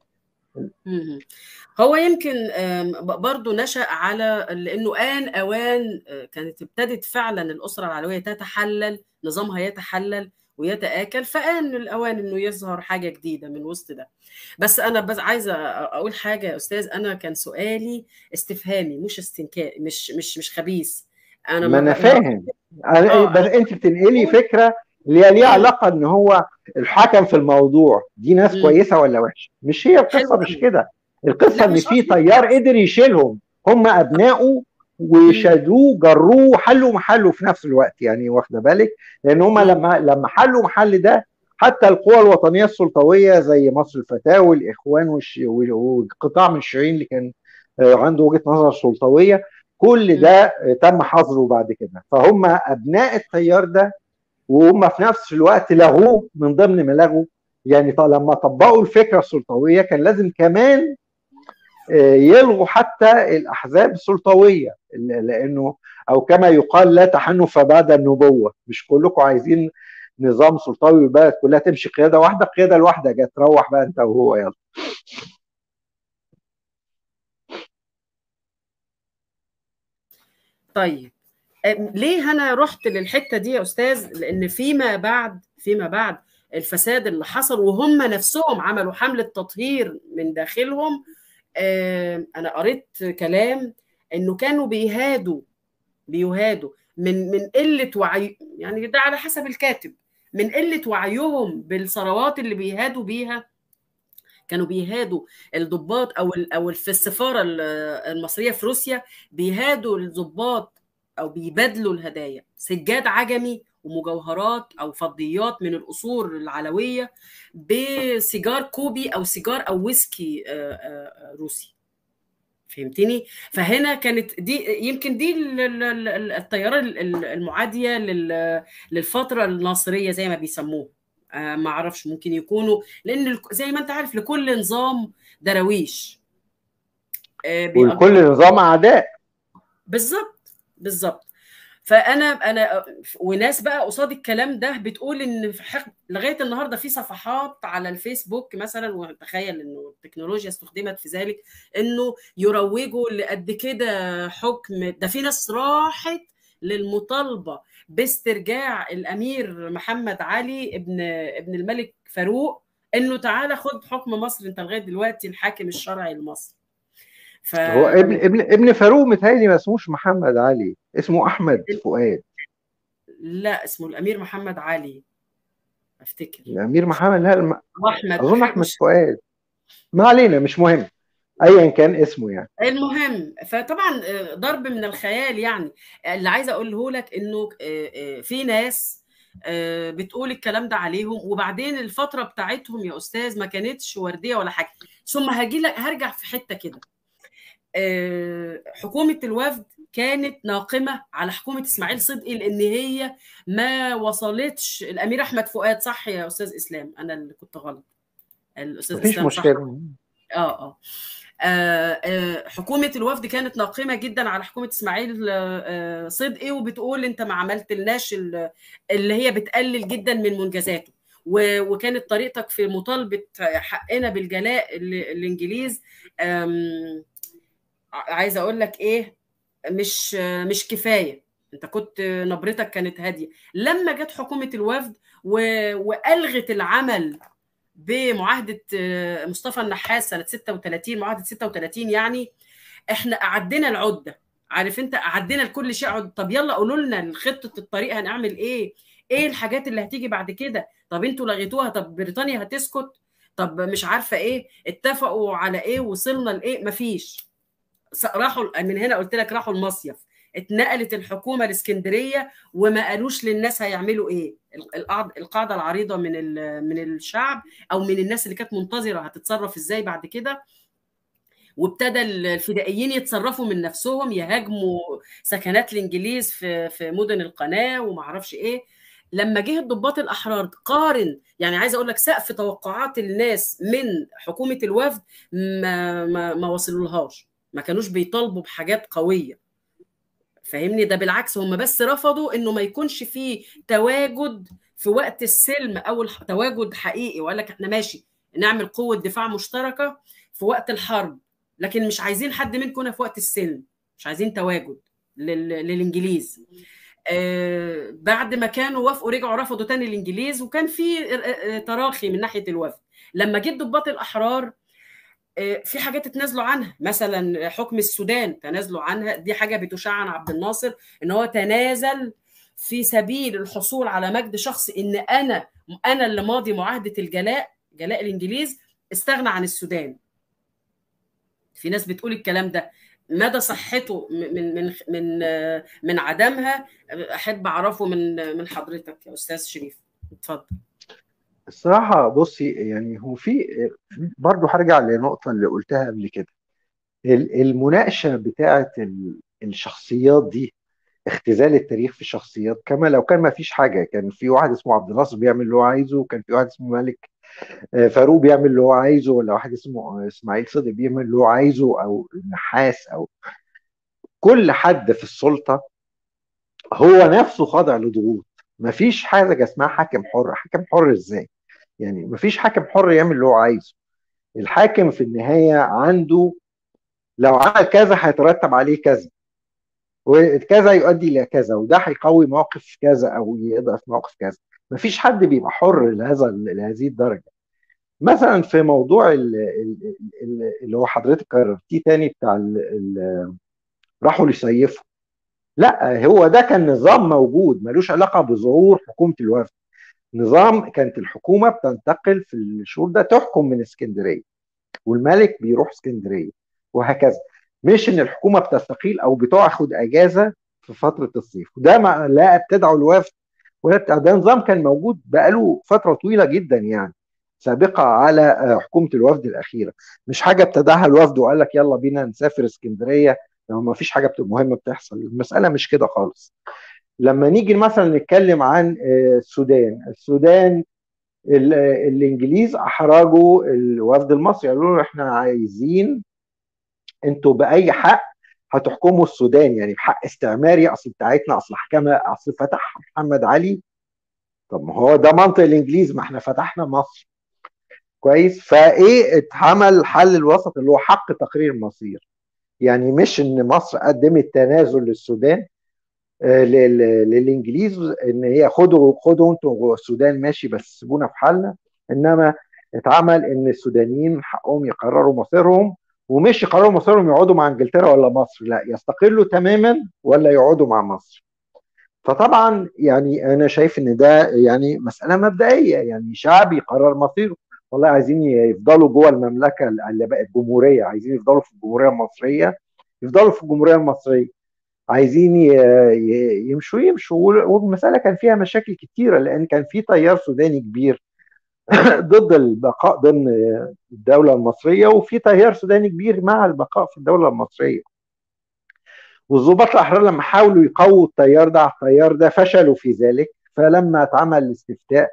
A: هو يمكن برضه نشأ على لأنه آن أوان كانت ابتدت فعلا الأسرة العلوية تتحلل نظامها يتحلل ويتآكل فآن الأوان إنه يظهر حاجة جديدة من وسط ده بس أنا بس عايزة أقول حاجة يا أستاذ أنا كان سؤالي استفهامي مش استنكاري مش مش مش خبيث انا
B: ما انا
A: ما-
B: فاهم أنا-
A: آه،
B: بس انت بتنقلي فكره اللي هي ليها علاقه ان هو الحكم في الموضوع دي ناس
A: مم.
B: كويسه ولا وحشه مش هي القصه
A: حلو
B: مش
A: أوي.
B: كده القصه
A: لا،
B: ان
A: مش
B: في
A: قصدي.
B: طيار قدر يشيلهم هم ابنائه وشادوه جروه حلوا محله في نفس الوقت يعني واخده بالك لان هم
A: مم.
B: لما لما حلوا محل ده حتى القوى الوطنيه السلطويه زي مصر الفتاه والاخوان والش- وقطاع من الشيوعيين اللي كان آه، عنده وجهه نظر سلطويه كل ده آه، تم حظره بعد كده فهم ابناء التيار ده وهم في نفس الوقت لغوه من ضمن ما لغوا يعني ط- لما طبقوا الفكره السلطويه كان لازم كمان آه، يلغوا حتى الاحزاب السلطويه ل- لانه او كما يقال لا تحنف بعد النبوه مش كلكم عايزين نظام سلطوي والبلد كلها تمشي قياده واحده قياده الواحده جت تروح بقى انت وهو يلا
A: طيب أم، ليه انا رحت للحته دي يا استاذ لان فيما بعد فيما بعد الفساد اللي حصل وهم نفسهم عملوا حمله تطهير من داخلهم آم، انا قريت كلام انه كانوا بيهادوا بيهادوا من من قله وعي يعني ده على حسب الكاتب من قله وعيهم بالثروات اللي بيهادوا بيها كانوا بيهادوا الضباط او ال- او في السفاره ال- المصريه في روسيا بيهادوا الضباط او بيبادلوا الهدايا سجاد عجمي ومجوهرات او فضيات من القصور العلويه بسيجار كوبي او سيجار او ويسكي آه، آه، روسي فهمتني فهنا كانت دي يمكن دي ال- ال- ال- التياره ال- ال- المعاديه لل- للفتره الناصريه زي ما بيسموها آه، ما اعرفش ممكن يكونوا لان الك- زي ما انت عارف لكل نظام دراويش آه، بيقضوا-
B: والكل نظام اعداء
A: بالظبط بالظبط فانا انا وناس بقى قصاد الكلام ده بتقول ان في حق لغايه النهارده في صفحات على الفيسبوك مثلا وتخيل انه التكنولوجيا استخدمت في ذلك انه يروجوا لقد كده حكم ده في ناس راحت للمطالبه باسترجاع الامير محمد علي ابن ابن الملك فاروق انه تعالى خد حكم مصر انت لغايه دلوقتي الحاكم الشرعي لمصر ف...
B: هو ابن ابن ابن فاروق متهيألي ما اسموش محمد علي اسمه احمد فؤاد
A: لا اسمه الامير محمد علي افتكر
B: الامير محمد لا الم...
A: واحمد
B: اظن
A: حاجة
B: احمد
A: مش-
B: فؤاد ما علينا مش مهم ايا كان اسمه يعني
A: المهم فطبعا آه، ضرب من الخيال يعني اللي عايزه اقوله لك انه آه، آه، في ناس آه، بتقول الكلام ده عليهم وبعدين الفتره بتاعتهم يا استاذ ما كانتش ورديه ولا حاجه ثم هاجي لك هرجع في حته كده آه، حكومه الوفد كانت ناقمه على حكومه اسماعيل صدقي لان هي ما وصلتش الامير احمد فؤاد صح يا استاذ اسلام انا اللي كنت غلط الاستاذ
B: مفيش
A: اسلام صح
B: مشكله
A: اه اه آه، آه، حكومة الوفد كانت ناقمة جدا على حكومة إسماعيل آه، آه، صدقي وبتقول أنت ما عملتلناش ال- اللي هي بتقلل جدا من منجزاته و- وكانت طريقتك في مطالبة حقنا بالجلاء ال- الإنجليز آم، ع- عايزة أقول لك إيه مش آه، مش كفاية أنت كنت نبرتك كانت هادية لما جت حكومة الوفد و- وألغت العمل بمعاهده آه، مصطفى النحاس سنه 36 معاهده 36 يعني احنا عدينا العده عارف انت عدينا لكل شيء عد. طب يلا قولوا لنا خطه الطريق هنعمل ايه ايه الحاجات اللي هتيجي بعد كده طب انتوا لغيتوها طب بريطانيا هتسكت طب مش عارفه ايه اتفقوا على ايه وصلنا لايه مفيش س- راحوا من هنا قلت لك راحوا المصيف اتنقلت الحكومه الاسكندريه وما قالوش للناس هيعملوا ايه القاعده القاعده العريضه من ال- من الشعب او من الناس اللي كانت منتظره هتتصرف ازاي بعد كده وابتدى الفدائيين يتصرفوا من نفسهم يهاجموا سكنات الانجليز في في مدن القناه وما اعرفش ايه لما جه الضباط الاحرار قارن يعني عايز اقول لك سقف توقعات الناس من حكومه الوفد ما ما, ما وصلولهاش ما كانوش بيطالبوا بحاجات قويه فاهمني ده بالعكس هم بس رفضوا انه ما يكونش فيه تواجد في وقت السلم او الح- تواجد حقيقي وقال لك احنا ماشي نعمل قوه دفاع مشتركه في وقت الحرب لكن مش عايزين حد منكم هنا في وقت السلم مش عايزين تواجد لل... للانجليز آه بعد ما كانوا وافقوا رجعوا رفضوا تاني الانجليز وكان في آه، آه، تراخي من ناحيه الوفد لما جه ضباط الاحرار في حاجات اتنازلوا عنها مثلا حكم السودان تنازلوا عنها دي حاجه بتشاع عن عبد الناصر ان هو تنازل في سبيل الحصول على مجد شخصي ان انا انا اللي ماضي معاهده الجلاء جلاء الانجليز استغنى عن السودان في ناس بتقول الكلام ده مدى صحته من من من من عدمها احب اعرفه من من حضرتك يا استاذ شريف اتفضل
B: الصراحه بصي يعني هو في برضه هرجع للنقطه اللي قلتها قبل كده المناقشه بتاعه الشخصيات دي اختزال التاريخ في الشخصيات كما لو كان ما فيش حاجه كان في واحد اسمه عبد الناصر بيعمل اللي هو عايزه وكان في واحد اسمه مالك فاروق بيعمل اللي هو عايزه ولا واحد اسمه اسماعيل صدق بيعمل اللي هو عايزه او النحاس او كل حد في السلطه هو نفسه خاضع لضغوط مفيش حاجه اسمها حاكم حر حاكم حر ازاي يعني مفيش حاكم حر يعمل اللي هو عايزه الحاكم في النهايه عنده لو عمل كذا هيترتب عليه كذا وكذا يؤدي الى كذا وده هيقوي موقف كذا او يضعف موقف كذا مفيش حد بيبقى حر لهذا لهذه الدرجه مثلا في موضوع اللي هو حضرتك كررتيه تاني بتاع راحوا يصيفوا لا هو ده كان نظام موجود ملوش علاقه بظهور حكومه الوفد نظام كانت الحكومه بتنتقل في الشهور ده تحكم من اسكندريه والملك بيروح اسكندريه وهكذا مش ان الحكومه بتستقيل او بتاخد اجازه في فتره الصيف وده ما لا ابتدعوا الوفد ولا ده نظام كان موجود بقاله فتره طويله جدا يعني سابقه على حكومه الوفد الاخيره مش حاجه ابتدعها الوفد وقال لك يلا بينا نسافر اسكندريه لو ما فيش حاجه مهمه بتحصل المساله مش كده خالص لما نيجي مثلا نتكلم عن السودان السودان الانجليز احرجوا الوفد المصري قالوا له احنا عايزين انتوا باي حق هتحكموا السودان يعني بحق استعماري اصل بتاعتنا اصل حكامه اصل فتح محمد علي طب ما هو ده منطق الانجليز ما احنا فتحنا مصر كويس فايه اتعمل حل الوسط اللي هو حق تقرير مصير يعني مش ان مصر قدمت تنازل للسودان آه للانجليز ان هي خدوا خدوا انتوا السودان ماشي بس سيبونا في حالنا انما اتعمل ان السودانيين حقهم يقرروا مصيرهم ومش يقرروا مصيرهم يقعدوا مع انجلترا ولا مصر لا يستقلوا تماما ولا يقعدوا مع مصر فطبعا يعني انا شايف ان ده يعني مساله مبدئيه يعني شعب يقرر مصيره والله عايزين يفضلوا جوه المملكه اللي بقت جمهوريه عايزين يفضلوا في الجمهوريه المصريه يفضلوا في الجمهوريه المصريه عايزين يمشوا يمشوا والمساله كان فيها مشاكل كتيره لان كان في تيار سوداني كبير ضد البقاء ضمن الدوله المصريه وفي تيار سوداني كبير مع البقاء في الدوله المصريه والضباط الاحرار لما حاولوا يقووا التيار ده على التيار ده فشلوا في ذلك فلما اتعمل الاستفتاء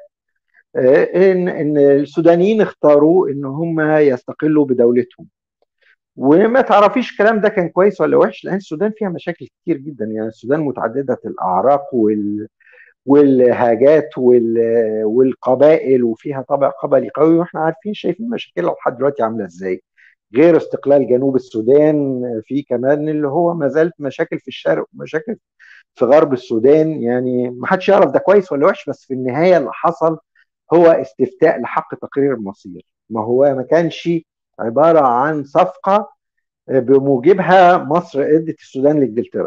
B: ان ان السودانيين اختاروا ان هم يستقلوا بدولتهم وما تعرفيش الكلام ده كان كويس ولا وحش لان السودان فيها مشاكل كتير جدا يعني السودان متعدده الاعراق وال والهاجات وال... والقبائل وفيها طابع قبلي قوي واحنا عارفين شايفين مشاكلها لحد دلوقتي عامله ازاي غير استقلال جنوب السودان في كمان اللي هو ما زالت مشاكل في الشرق ومشاكل في غرب السودان يعني ما حدش يعرف ده كويس ولا وحش بس في النهايه اللي حصل هو استفتاء لحق تقرير المصير ما هو ما كانش عباره عن صفقه بموجبها مصر ادت السودان لانجلترا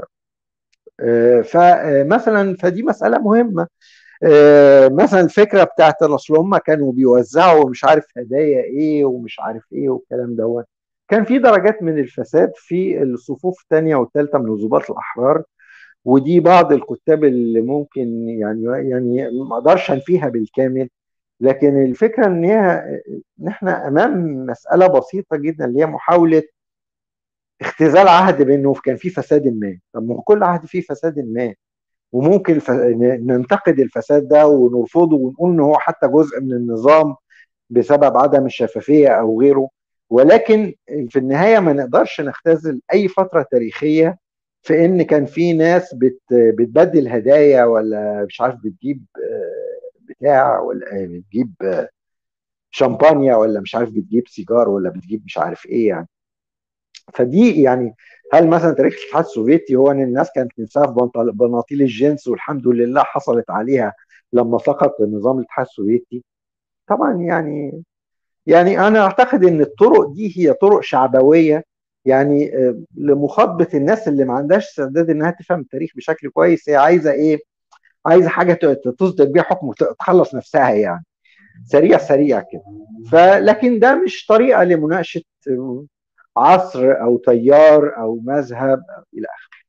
B: فمثلا فدي مساله مهمه مثلا الفكره بتاعت اصل هم كانوا بيوزعوا مش عارف هدايا ايه ومش عارف ايه والكلام دوت كان في درجات من الفساد في الصفوف الثانيه والثالثه من الضباط الاحرار ودي بعض الكتاب اللي ممكن يعني يعني ما اقدرش انفيها بالكامل لكن الفكره ان هي ان احنا امام مساله بسيطه جدا اللي هي محاوله اختزال عهد بانه كان في فساد ما طب ما كل عهد فيه فساد ما وممكن الف... ننتقد الفساد ده ونرفضه ونقول ان هو حتى جزء من النظام بسبب عدم الشفافيه او غيره ولكن في النهايه ما نقدرش نختزل اي فتره تاريخيه في ان كان في ناس بت... بتبدل هدايا ولا مش عارف بتجيب بتاع ولا بتجيب شامبانيا ولا مش عارف بتجيب سيجار ولا بتجيب مش عارف ايه يعني فدي يعني هل مثلا تاريخ الاتحاد السوفيتي هو ان الناس كانت نفسها في بناطيل الجنس والحمد لله حصلت عليها لما سقط نظام الاتحاد السوفيتي طبعا يعني يعني انا اعتقد ان الطرق دي هي طرق شعبويه يعني لمخاطبه الناس اللي ما عندهاش استعداد انها تفهم التاريخ بشكل كويس هي عايزه ايه؟ عايزه حاجه تصدر بيها حكم وتخلص نفسها يعني سريع سريع كده فلكن ده مش طريقه لمناقشه عصر او تيار او مذهب أو الى اخره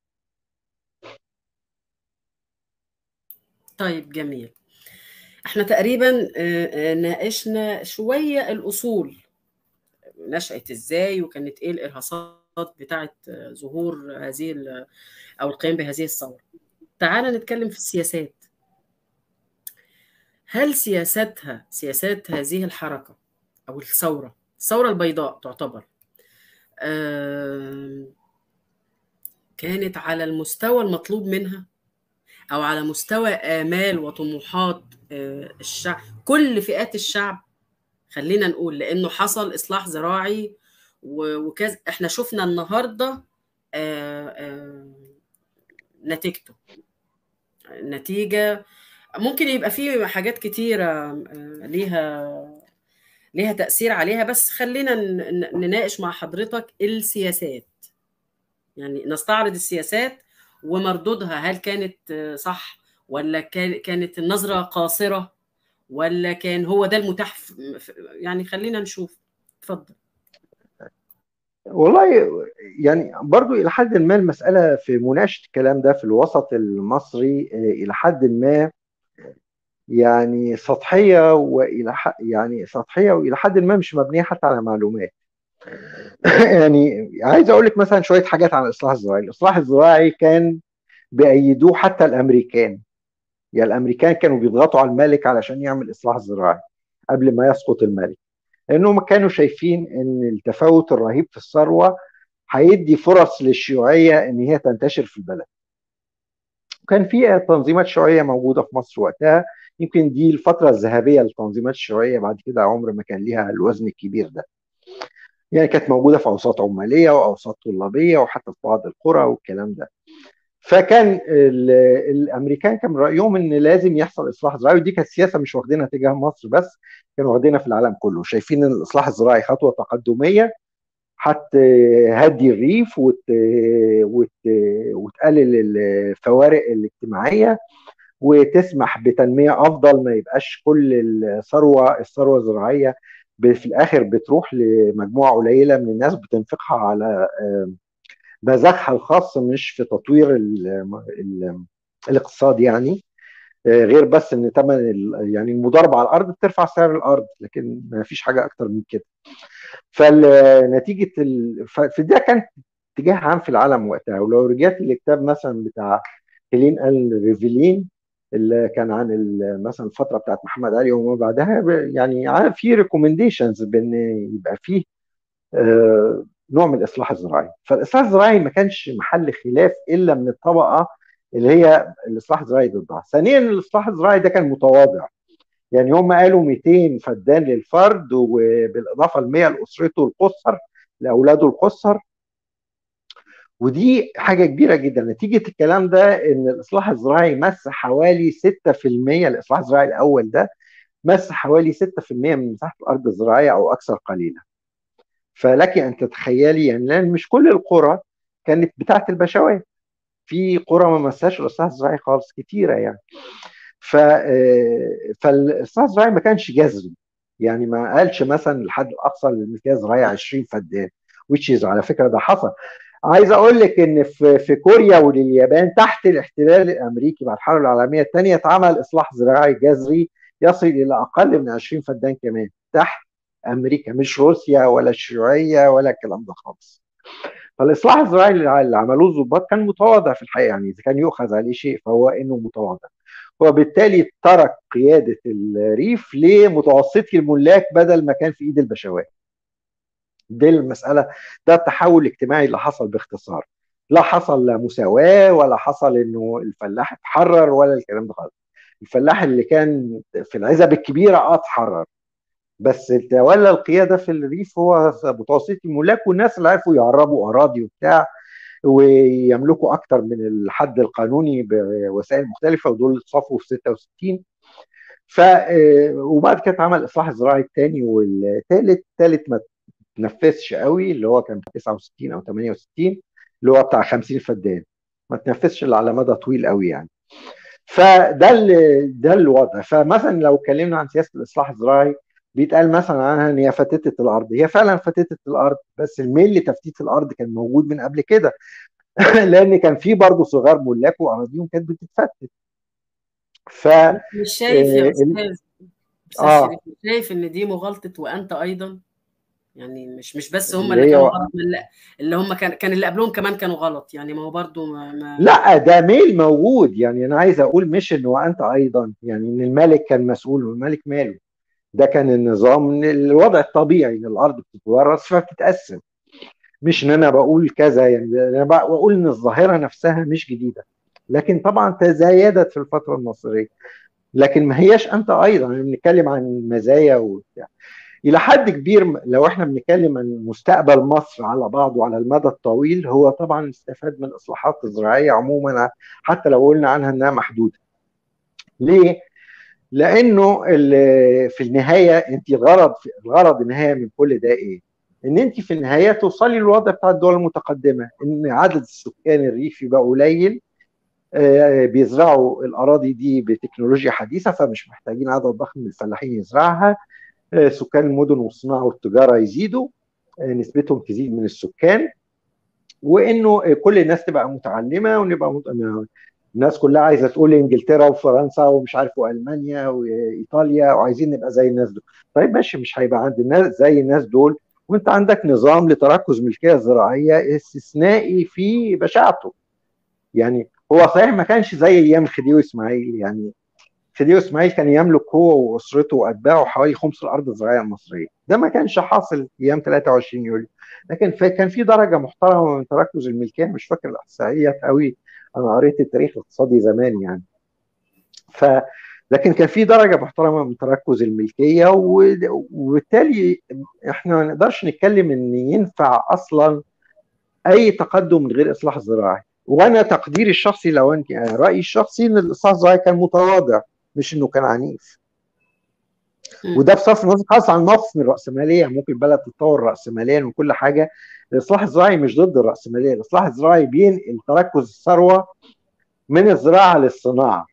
A: طيب جميل احنا تقريبا ناقشنا شويه الاصول نشأت ازاي وكانت ايه الارهاصات بتاعه ظهور هذه او القيام بهذه الثوره تعال نتكلم في السياسات هل سياستها سياسات هذه الحركه او الثوره الثوره البيضاء تعتبر كانت على المستوى المطلوب منها او على مستوى امال وطموحات الشعب كل فئات الشعب خلينا نقول لانه حصل اصلاح زراعي وكذا احنا شفنا النهارده نتيجته نتيجه ممكن يبقى فيه حاجات كتيره ليها ليها تاثير عليها بس خلينا نناقش مع حضرتك السياسات يعني نستعرض السياسات ومردودها هل كانت صح ولا كانت النظرة قاصرة ولا كان هو ده المتاح يعني خلينا نشوف اتفضل
B: والله يعني برضو إلى حد ما المسألة في مناقشة الكلام ده في الوسط المصري إلى حد ما يعني سطحية وإلى يعني سطحية وإلى حد ما مش مبنية حتى على معلومات يعني عايز اقول لك مثلا شويه حاجات عن الاصلاح الزراعي، الاصلاح الزراعي كان بأيدوه حتى الامريكان يعني الامريكان كانوا بيضغطوا على الملك علشان يعمل اصلاح زراعي قبل ما يسقط الملك لانهم كانوا شايفين ان التفاوت الرهيب في الثروه هيدي فرص للشيوعيه ان هي تنتشر في البلد وكان في تنظيمات شيوعيه موجوده في مصر وقتها يمكن دي الفتره الذهبيه للتنظيمات الشيوعيه بعد كده عمر ما كان ليها الوزن الكبير ده يعني كانت موجوده في اوساط عماليه واوساط طلابيه وحتى في بعض القرى والكلام ده فكان الامريكان كان رايهم ان لازم يحصل اصلاح زراعي ودي كانت سياسه مش واخدينها تجاه مصر بس كانوا واخدينها في العالم كله شايفين ان الاصلاح الزراعي خطوه تقدميه هتهدي الريف وت... وت... وتقلل الفوارق الاجتماعيه وتسمح بتنميه افضل ما يبقاش كل الثروه الثروه الزراعيه في الاخر بتروح لمجموعه قليله من الناس بتنفقها على بذخها الخاص مش في تطوير ال ال الاقتصاد يعني غير بس ان ثمن يعني المضاربه على الارض بترفع سعر الارض لكن ما فيش حاجه اكتر من كده فالنتيجه ال... فده كان اتجاه عام في العالم وقتها ولو رجعت للكتاب مثلا بتاع هيلين ال ريفيلين اللي كان عن مثلا الفتره بتاعت محمد علي وما بعدها يعني في ريكومنديشنز بان يبقى فيه آه نوع من الاصلاح الزراعي فالاصلاح الزراعي ما كانش محل خلاف الا من الطبقه اللي هي الاصلاح الزراعي ضدها ثانيا الاصلاح الزراعي ده كان متواضع يعني هم قالوا 200 فدان للفرد وبالاضافه ل 100 لاسرته القصر لاولاده القصر ودي حاجه كبيره جدا نتيجه الكلام ده ان الاصلاح الزراعي مس حوالي 6% الاصلاح الزراعي الاول ده مس حوالي 6% من مساحه الارض الزراعيه او اكثر قليلا فلك ان تتخيلي يعني لان مش كل القرى كانت بتاعه البشوات في قرى ما مساش الاصلاح الزراعي خالص كتيره يعني ف فالاصلاح الزراعي ما كانش جذري يعني ما قالش مثلا الحد الاقصى للملكيه الزراعيه 20 فدان which على فكره ده حصل عايز اقول لك ان في في كوريا واليابان تحت الاحتلال الامريكي بعد الحرب العالميه الثانيه اتعمل اصلاح زراعي جذري يصل الى اقل من 20 فدان كمان تحت امريكا مش روسيا ولا الشيوعيه ولا الكلام ده خالص فالاصلاح الزراعي اللي عملوه الضباط كان متواضع في الحقيقه يعني اذا كان يؤخذ عليه شيء فهو انه متواضع وبالتالي ترك قياده الريف لمتوسطي الملاك بدل ما كان في ايد البشوات دي المساله ده التحول الاجتماعي اللي حصل باختصار لا حصل لا مساواه ولا حصل انه الفلاح اتحرر ولا الكلام ده خالص الفلاح اللي كان في العزب الكبيره اه اتحرر بس اللي تولى القياده في الريف هو متوسطي الملاك والناس اللي عرفوا يعربوا اراضي وبتاع ويملكوا اكتر من الحد القانوني بوسائل مختلفه ودول اتصفوا في 66 ف وبعد كده اتعمل الاصلاح الزراعي الثاني والثالث الثالث ما تنفذش قوي اللي هو كان 69 او 68 اللي هو بتاع 50 فدان ما تنفذش الا على مدى طويل قوي يعني فده ده الوضع فمثلا لو اتكلمنا عن سياسه الاصلاح الزراعي بيتقال مثلا عنها ان هي فتتت الارض هي فعلا فتتت الارض بس الميل لتفتيت الارض كان موجود من قبل كده لان كان في برضه صغار ملاك واراضيهم كانت بتتفتت
A: ف مش شايف يا استاذ آه. مش شايف ان دي مغالطه وانت ايضا يعني مش مش بس هم اللي كانوا غلط اللي هم كان كان اللي قبلهم كمان كانوا غلط يعني ما هو برضه ما, ما
B: لا ده ميل موجود يعني انا عايز اقول مش انه وانت ايضا يعني ان الملك كان مسؤول والملك ماله ده كان النظام الوضع الطبيعي ان الارض بتتورث فبتتقسم مش ان انا بقول كذا يعني انا بقول ان الظاهره نفسها مش جديده لكن طبعا تزايدت في الفتره المصريه لكن ما هياش انت ايضا بنتكلم عن المزايا وبتاع الى حد كبير لو احنا بنتكلم عن مستقبل مصر على بعضه على المدى الطويل هو طبعا استفاد من الاصلاحات الزراعيه عموما حتى لو قلنا عنها انها محدوده. ليه؟ لانه في النهايه انت الغرض الغرض النهايه من كل ده ايه؟ ان انت في النهايه توصلي للوضع بتاع الدول المتقدمه ان عدد السكان الريفي بقى قليل بيزرعوا الاراضي دي بتكنولوجيا حديثه فمش محتاجين عدد ضخم من الفلاحين يزرعها سكان المدن والصناعه والتجاره يزيدوا نسبتهم تزيد من السكان وانه كل الناس تبقى متعلمه ونبقى مت... الناس كلها عايزه تقول انجلترا وفرنسا ومش عارف والمانيا وايطاليا وعايزين نبقى زي الناس دول طيب ماشي مش هيبقى عند الناس زي الناس دول وانت عندك نظام لتركز ملكيه زراعيه استثنائي في بشاعته يعني هو صحيح ما كانش زي ايام خديوي اسماعيل يعني خديوي اسماعيل كان يملك هو واسرته واتباعه حوالي خمس الارض الزراعيه المصريه ده ما كانش حاصل ايام 23 يوليو لكن كان في درجه محترمه من تركز الملكيه مش فاكر الاحصائيات قوي انا قريت التاريخ الاقتصادي زمان يعني ف لكن كان في درجه محترمه من تركز الملكيه وبالتالي احنا ما نقدرش نتكلم ان ينفع اصلا اي تقدم من غير اصلاح زراعي وانا تقديري الشخصي لو انت رايي الشخصي ان الاصلاح الزراعي كان متواضع مش انه كان عنيف وده بصرف النظر خالص عن موقف من الراسماليه ممكن البلد تتطور راسماليا وكل حاجه الاصلاح الزراعي مش ضد الراسماليه الاصلاح الزراعي بينقل تركز الثروه من الزراعه للصناعه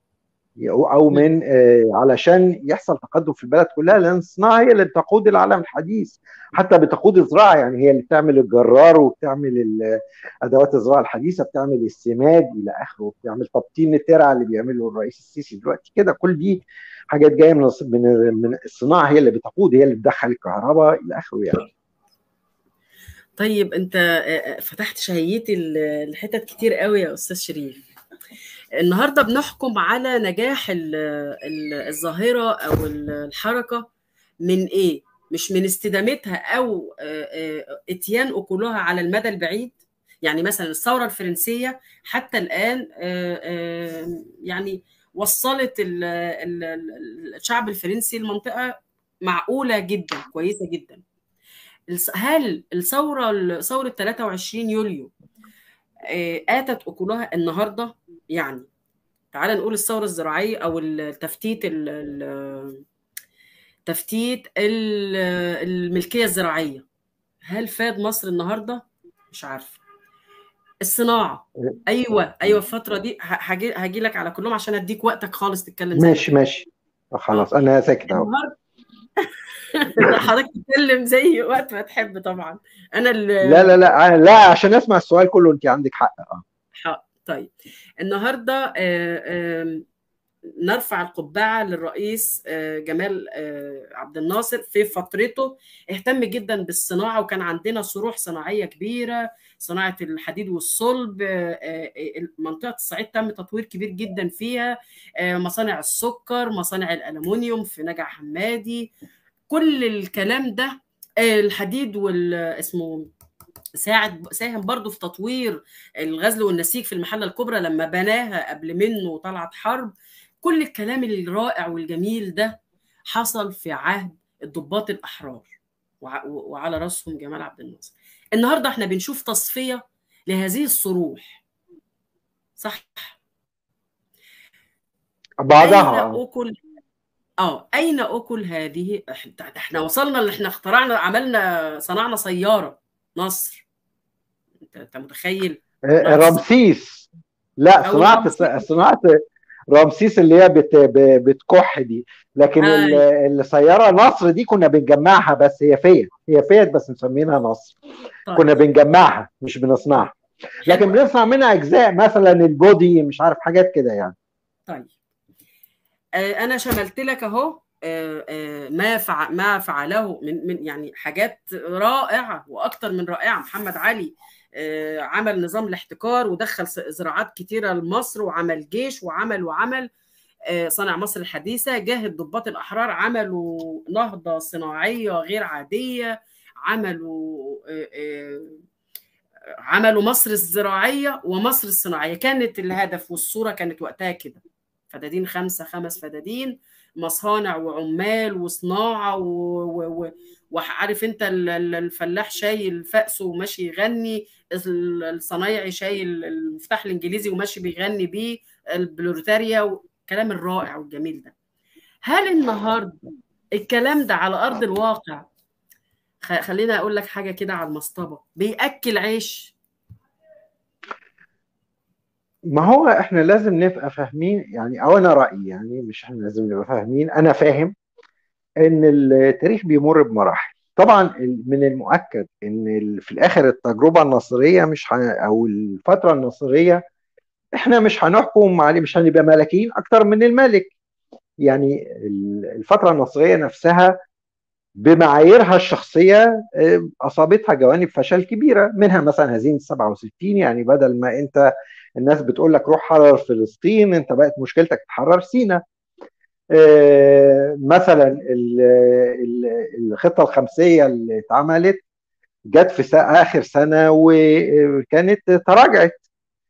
B: او من آه علشان يحصل تقدم في البلد كلها لان الصناعه هي اللي بتقود العالم الحديث حتى بتقود الزراعه يعني هي اللي بتعمل الجرار وبتعمل ادوات الزراعه الحديثه بتعمل السماد الى اخره بتعمل تبطين الترع اللي بيعمله الرئيس السيسي دلوقتي كده كل دي حاجات جايه من من من الصناعه هي اللي بتقود هي اللي بتدخل الكهرباء الى اخره يعني
A: طيب انت فتحت شهيتي الحتت كتير قوي يا استاذ شريف النهارده بنحكم على نجاح الظاهره او الحركه من ايه مش من استدامتها او اتيان اكلها على المدى البعيد يعني مثلا الثوره الفرنسيه حتى الان يعني وصلت الشعب الفرنسي لمنطقه معقوله جدا كويسه جدا هل الثوره ثوره 23 يوليو اتت اكلها النهارده يعني تعال نقول الثوره الزراعيه او التفتيت تفتيت الملكيه الزراعيه هل فاد مصر النهارده مش عارفه الصناعه ايوه ايوه الفتره دي هاجي هاجي لك على كلهم عشان اديك وقتك خالص تتكلم
B: ماشي ماشي خلاص انا ساكت اهو
A: حضرتك تتكلم زي وقت ما تحب طبعا انا
B: لا لا لا لا عشان اسمع السؤال كله انت عندك حق اه
A: حق طيب النهارده نرفع القبعه للرئيس جمال عبد الناصر في فترته اهتم جدا بالصناعه وكان عندنا صروح صناعيه كبيره صناعه الحديد والصلب منطقه الصعيد تم تطوير كبير جدا فيها مصانع السكر مصانع الالومنيوم في نجع حمادي كل الكلام ده الحديد وال اسمه ساعد ساهم برضه في تطوير الغزل والنسيج في المحله الكبرى لما بناها قبل منه طلعت حرب كل الكلام الرائع والجميل ده حصل في عهد الضباط الاحرار وعلى راسهم جمال عبد الناصر النهارده احنا بنشوف تصفيه لهذه الصروح صح
B: بعضها
A: أكل اه اين اكل هذه احنا وصلنا اللي احنا اخترعنا عملنا صنعنا سياره نصر انت انت متخيل
B: رمسيس لا صناعه صناعه رمسيس اللي هي بت... بتكح دي لكن آه. السياره نصر دي كنا بنجمعها بس هي فيت هي فيت بس مسمينها نصر طيب. كنا بنجمعها مش بنصنعها لكن بنصنع منها اجزاء مثلا البودي مش عارف حاجات كده يعني
A: طيب آه انا شملت لك اهو ما فع ما فعله من من يعني حاجات رائعه واكثر من رائعه محمد علي عمل نظام الاحتكار ودخل زراعات كتيره لمصر وعمل جيش وعمل وعمل صنع مصر الحديثه جاهد ضباط الاحرار عملوا نهضه صناعيه غير عاديه عملوا عملوا مصر الزراعيه ومصر الصناعيه كانت الهدف والصوره كانت وقتها كده فدادين خمسه خمس فدادين مصانع وعمال وصناعه وعارف انت الفلاح شايل فأسه وماشي يغني الصنايعي شايل المفتاح الانجليزي وماشي بيغني بيه البلوريتاريا والكلام الرائع والجميل ده هل النهارده الكلام ده على ارض الواقع خلينا اقول لك حاجه كده على المصطبه بياكل عيش
B: ما هو احنا لازم نبقى فاهمين يعني او انا رايي يعني مش احنا لازم نبقى فاهمين انا فاهم ان التاريخ بيمر بمراحل طبعا من المؤكد ان في الاخر التجربه النصريه مش او الفتره النصريه احنا مش هنحكم عليه مش هنبقى ملكيين اكتر من الملك يعني الفتره النصريه نفسها بمعاييرها الشخصيه اصابتها جوانب فشل كبيره منها مثلا هزيمه 67 يعني بدل ما انت الناس بتقول لك روح حرر فلسطين انت بقت مشكلتك تحرر سينا مثلا الخطه الخمسيه اللي اتعملت جت في اخر سنه وكانت تراجعت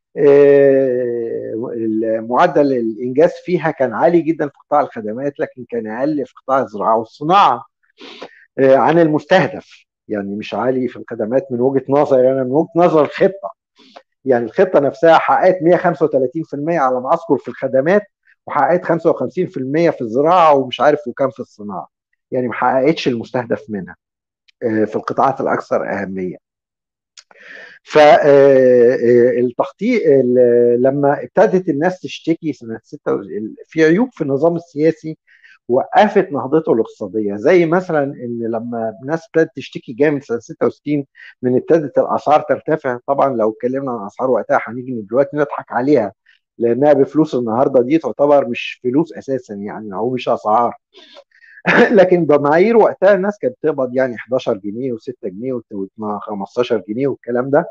B: معدل الانجاز فيها كان عالي جدا في قطاع الخدمات لكن كان اقل في قطاع الزراعه والصناعه عن المستهدف يعني مش عالي في الخدمات من وجهه نظري انا من وجهه نظر الخطه يعني الخطه نفسها حققت 135% على ما اذكر في الخدمات وحققت 55% في الزراعه ومش عارف وكام في الصناعه يعني ما حققتش المستهدف منها في القطاعات الاكثر اهميه فالتخطيط لما ابتدت الناس تشتكي سنه 6 في عيوب في النظام السياسي وقفت نهضته الاقتصاديه زي مثلا ان لما الناس ابتدت تشتكي جامد سنه 66 من ابتدت الاسعار ترتفع طبعا لو اتكلمنا عن اسعار وقتها هنيجي دلوقتي نضحك عليها لانها بفلوس النهارده دي تعتبر مش فلوس اساسا يعني او مش اسعار لكن بمعايير وقتها الناس كانت بتقبض يعني 11 جنيه و6 جنيه و15 جنيه والكلام ده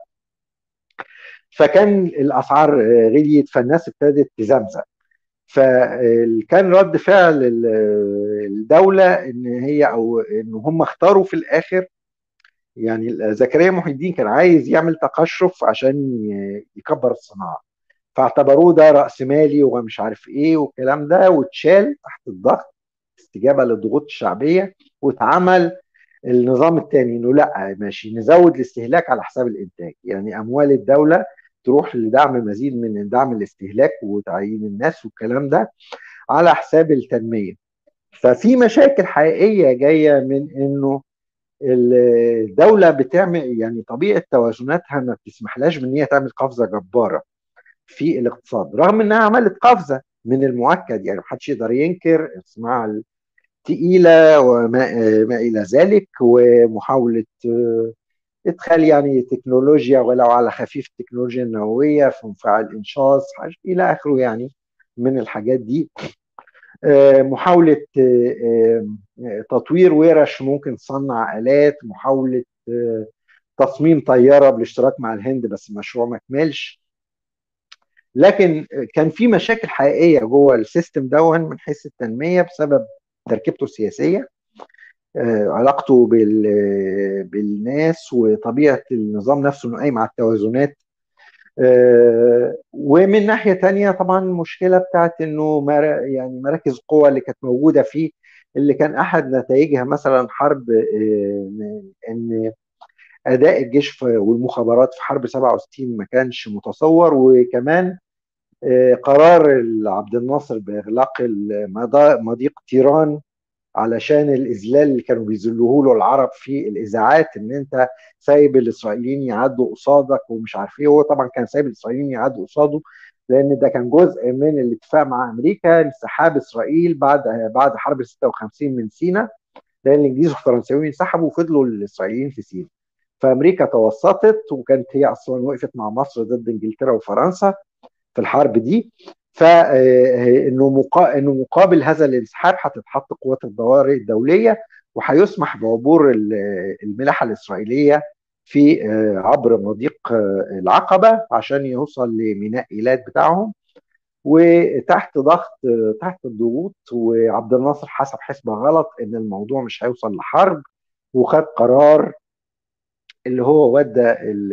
B: فكان الاسعار غليت فالناس ابتدت تزمزم فكان رد فعل الدوله ان هي او ان هم اختاروا في الاخر يعني زكريا محي الدين كان عايز يعمل تقشف عشان يكبر الصناعه فاعتبروه ده راس مالي ومش عارف ايه والكلام ده واتشال تحت الضغط استجابه للضغوط الشعبيه واتعمل النظام الثاني انه لا ماشي نزود الاستهلاك على حساب الانتاج يعني اموال الدوله تروح لدعم مزيد من دعم الاستهلاك وتعيين الناس والكلام ده على حساب التنميه ففي مشاكل حقيقيه جايه من انه الدوله بتعمل يعني طبيعه توازناتها ما بتسمحلهاش بان هي تعمل قفزه جباره في الاقتصاد رغم انها عملت قفزه من المؤكد يعني محدش يقدر ينكر الصناعه الثقيله وما ما الى ذلك ومحاوله ادخال يعني تكنولوجيا ولو على خفيف التكنولوجيا النوويه في مفاعل انشاص الى اخره يعني من الحاجات دي محاوله تطوير ورش ممكن تصنع الات محاوله تصميم طياره بالاشتراك مع الهند بس المشروع ما كملش لكن كان في مشاكل حقيقيه جوه السيستم دون من حيث التنميه بسبب تركيبته السياسيه علاقته بالناس وطبيعه النظام نفسه انه قايم على التوازنات ومن ناحيه تانية طبعا المشكله بتاعت انه يعني مراكز القوى اللي كانت موجوده فيه اللي كان احد نتائجها مثلا حرب ان اداء الجيش والمخابرات في حرب 67 ما كانش متصور وكمان قرار عبد الناصر باغلاق مضيق تيران علشان الاذلال اللي كانوا بيذلوه له العرب في الاذاعات ان انت سايب الاسرائيليين يعدوا قصادك ومش عارف ايه هو طبعا كان سايب الاسرائيليين يعدوا قصاده لان ده كان جزء من الاتفاق مع امريكا لانسحاب اسرائيل بعد بعد حرب 56 من سيناء لان الانجليز والفرنسيين انسحبوا وفضلوا الاسرائيليين في سيناء فامريكا توسطت وكانت هي اصلا وقفت مع مصر ضد انجلترا وفرنسا في الحرب دي فانه مقا... انه مقابل هذا الانسحاب هتتحط قوات الطوارئ الدوليه وهيسمح بعبور الملاحه الاسرائيليه في عبر مضيق العقبه عشان يوصل لميناء ايلات بتاعهم وتحت ضغط تحت الضغوط وعبد الناصر حسب حسبه غلط ان الموضوع مش هيوصل لحرب وخد قرار اللي هو ودى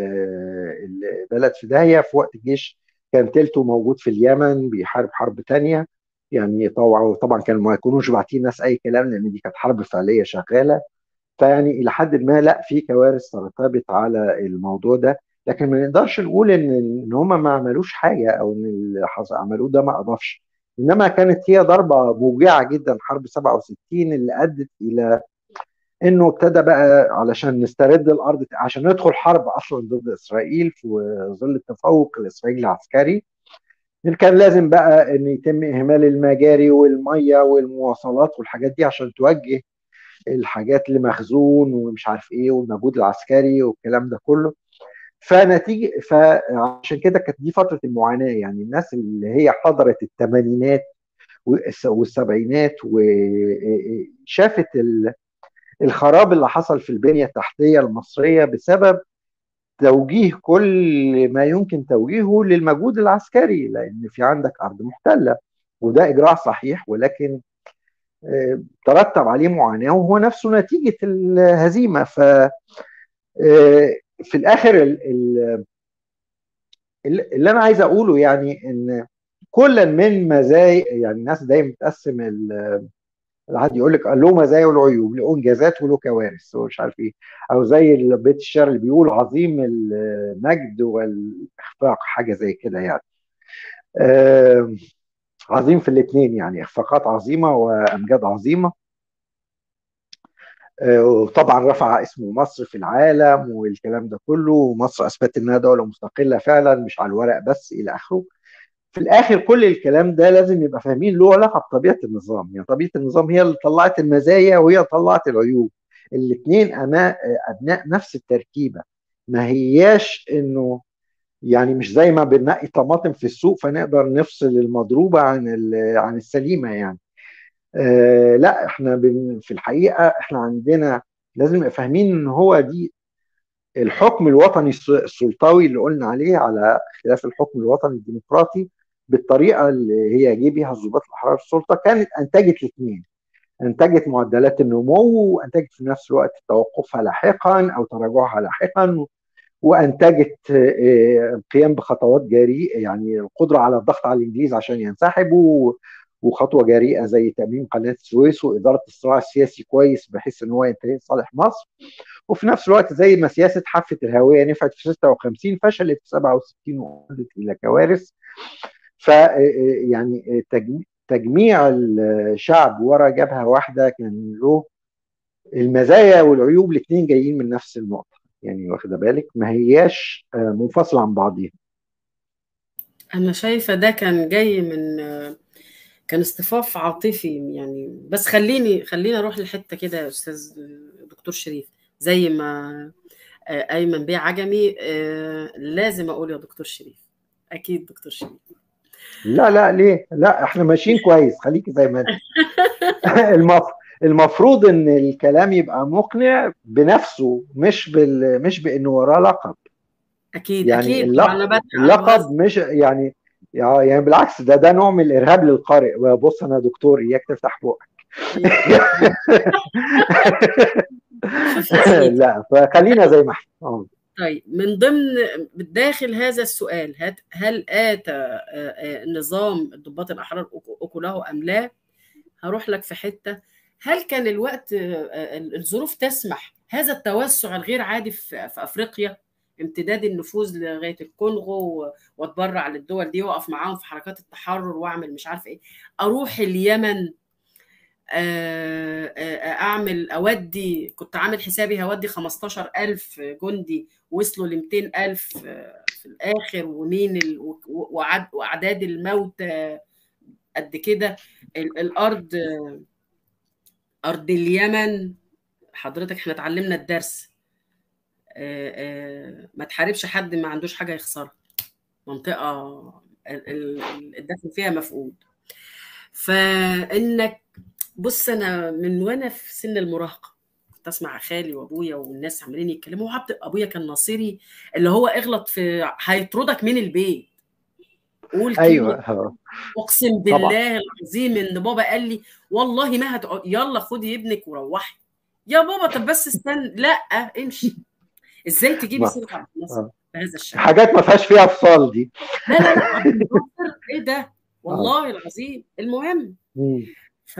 B: البلد في داهيه في وقت الجيش كان تلته موجود في اليمن بيحارب حرب تانية يعني طبعا طبعا كانوا ما يكونوش باعتين ناس اي كلام لان دي كانت حرب فعليه شغاله فيعني الى حد ما لا في كوارث ترتبط على الموضوع ده لكن ما نقدرش نقول ان ان هم ما عملوش حاجه او ان اللي عملوه ده ما اضافش انما كانت هي ضربه موجعه جدا حرب 67 اللي ادت الى انه ابتدى بقى علشان نسترد الارض عشان ندخل حرب اصلا ضد اسرائيل في ظل التفوق الاسرائيلي العسكري كان لازم بقى ان يتم اهمال المجاري والميه والمواصلات والحاجات دي عشان توجه الحاجات لمخزون ومش عارف ايه والمجهود العسكري والكلام ده كله فنتيجه فعشان كده كانت دي فتره المعاناه يعني الناس اللي هي حضرت الثمانينات والسبعينات وشافت الخراب اللي حصل في البنيه التحتيه المصريه بسبب توجيه كل ما يمكن توجيهه للمجهود العسكري لان في عندك ارض محتله وده اجراء صحيح ولكن ترتب عليه معاناه وهو نفسه نتيجه الهزيمه ف في الاخر اللي انا عايز اقوله يعني ان كلا من مزايا يعني الناس دايما بتقسم حد يقول لك له مزايا وله عيوب له انجازات وله كوارث ومش عارف ايه او زي بيت الشعر اللي بيقول عظيم المجد والاخفاق حاجه زي كده يعني آه عظيم في الاثنين يعني اخفاقات عظيمه وامجاد عظيمه وطبعا رفع اسم مصر في العالم والكلام ده كله ومصر اثبتت انها دوله مستقله فعلا مش على الورق بس الى اخره في الاخر كل الكلام ده لازم يبقى فاهمين له علاقه بطبيعه النظام يعني طبيعه النظام هي اللي طلعت المزايا وهي طلعت العيوب الاثنين ابناء نفس التركيبه ما هياش انه يعني مش زي ما بننقي طماطم في السوق فنقدر نفصل المضروبه عن عن السليمه يعني آه لا احنا في الحقيقه احنا عندنا لازم نبقى فاهمين ان هو دي الحكم الوطني السلطوي اللي قلنا عليه على خلاف الحكم الوطني الديمقراطي بالطريقه اللي هي جه بيها الضباط الاحرار السلطه كانت انتجت الاثنين انتجت معدلات النمو وانتجت في نفس الوقت توقفها لاحقا او تراجعها لاحقا وانتجت القيام بخطوات جريئه يعني القدره على الضغط على الانجليز عشان ينسحبوا وخطوه جريئه زي تامين قناه السويس واداره الصراع السياسي كويس بحيث ان هو ينتهي لصالح مصر وفي نفس الوقت زي ما سياسه حافه الهويه نفعت في 56 فشلت في 67 وادت الى كوارث ف يعني تجميع الشعب ورا جبهه واحده كان له المزايا والعيوب الاثنين جايين من نفس النقطه يعني واخده بالك ما هياش منفصله عن بعضيها
A: انا شايفه ده كان جاي من كان اصطفاف عاطفي يعني بس خليني خليني اروح لحته كده يا استاذ دكتور شريف زي ما ايمن بيه عجمي لازم اقول يا دكتور شريف اكيد دكتور شريف
B: لا لا ليه لا احنا ماشيين كويس خليكي زي ما انت المفروض ان الكلام يبقى مقنع بنفسه مش بال مش بانه وراه لقب
A: اكيد
B: يعني
A: اكيد
B: اللقب, اللقب مش يعني يعني بالعكس ده ده نوع من الارهاب للقارئ بص انا دكتور اياك تفتح بقك لا فخلينا زي ما احنا
A: طيب من ضمن داخل هذا السؤال هل اتى نظام الضباط الاحرار اكله ام لا؟ هروح لك في حته هل كان الوقت الظروف تسمح هذا التوسع الغير عادي في افريقيا امتداد النفوذ لغايه الكونغو واتبرع للدول دي واقف معاهم في حركات التحرر واعمل مش عارفه ايه اروح اليمن اعمل اودي كنت عامل حسابي هودي 15000 جندي وصلوا ل 200000 في الاخر ومين ال... واعداد الموت قد كده الارض ارض اليمن حضرتك احنا اتعلمنا الدرس ما تحاربش حد ما عندوش حاجه يخسرها منطقه الدفن فيها مفقود فانك بص انا من وانا في سن المراهقه كنت اسمع خالي وابويا والناس عمالين يتكلموا وعبد ابويا كان ناصري اللي هو اغلط في هيطردك من البيت قول
B: ايوه
A: اقسم بالله العظيم ان بابا قال لي والله ما هتقعد يلا خدي ابنك وروحي يا بابا طب بس استنى لا امشي ازاي تجيبي سيره عبد الناصر بهذا الشكل
B: حاجات ما فيهاش فيها افصال دي
A: لا لا لا عبد الناصر ايه ده والله العظيم المهم ف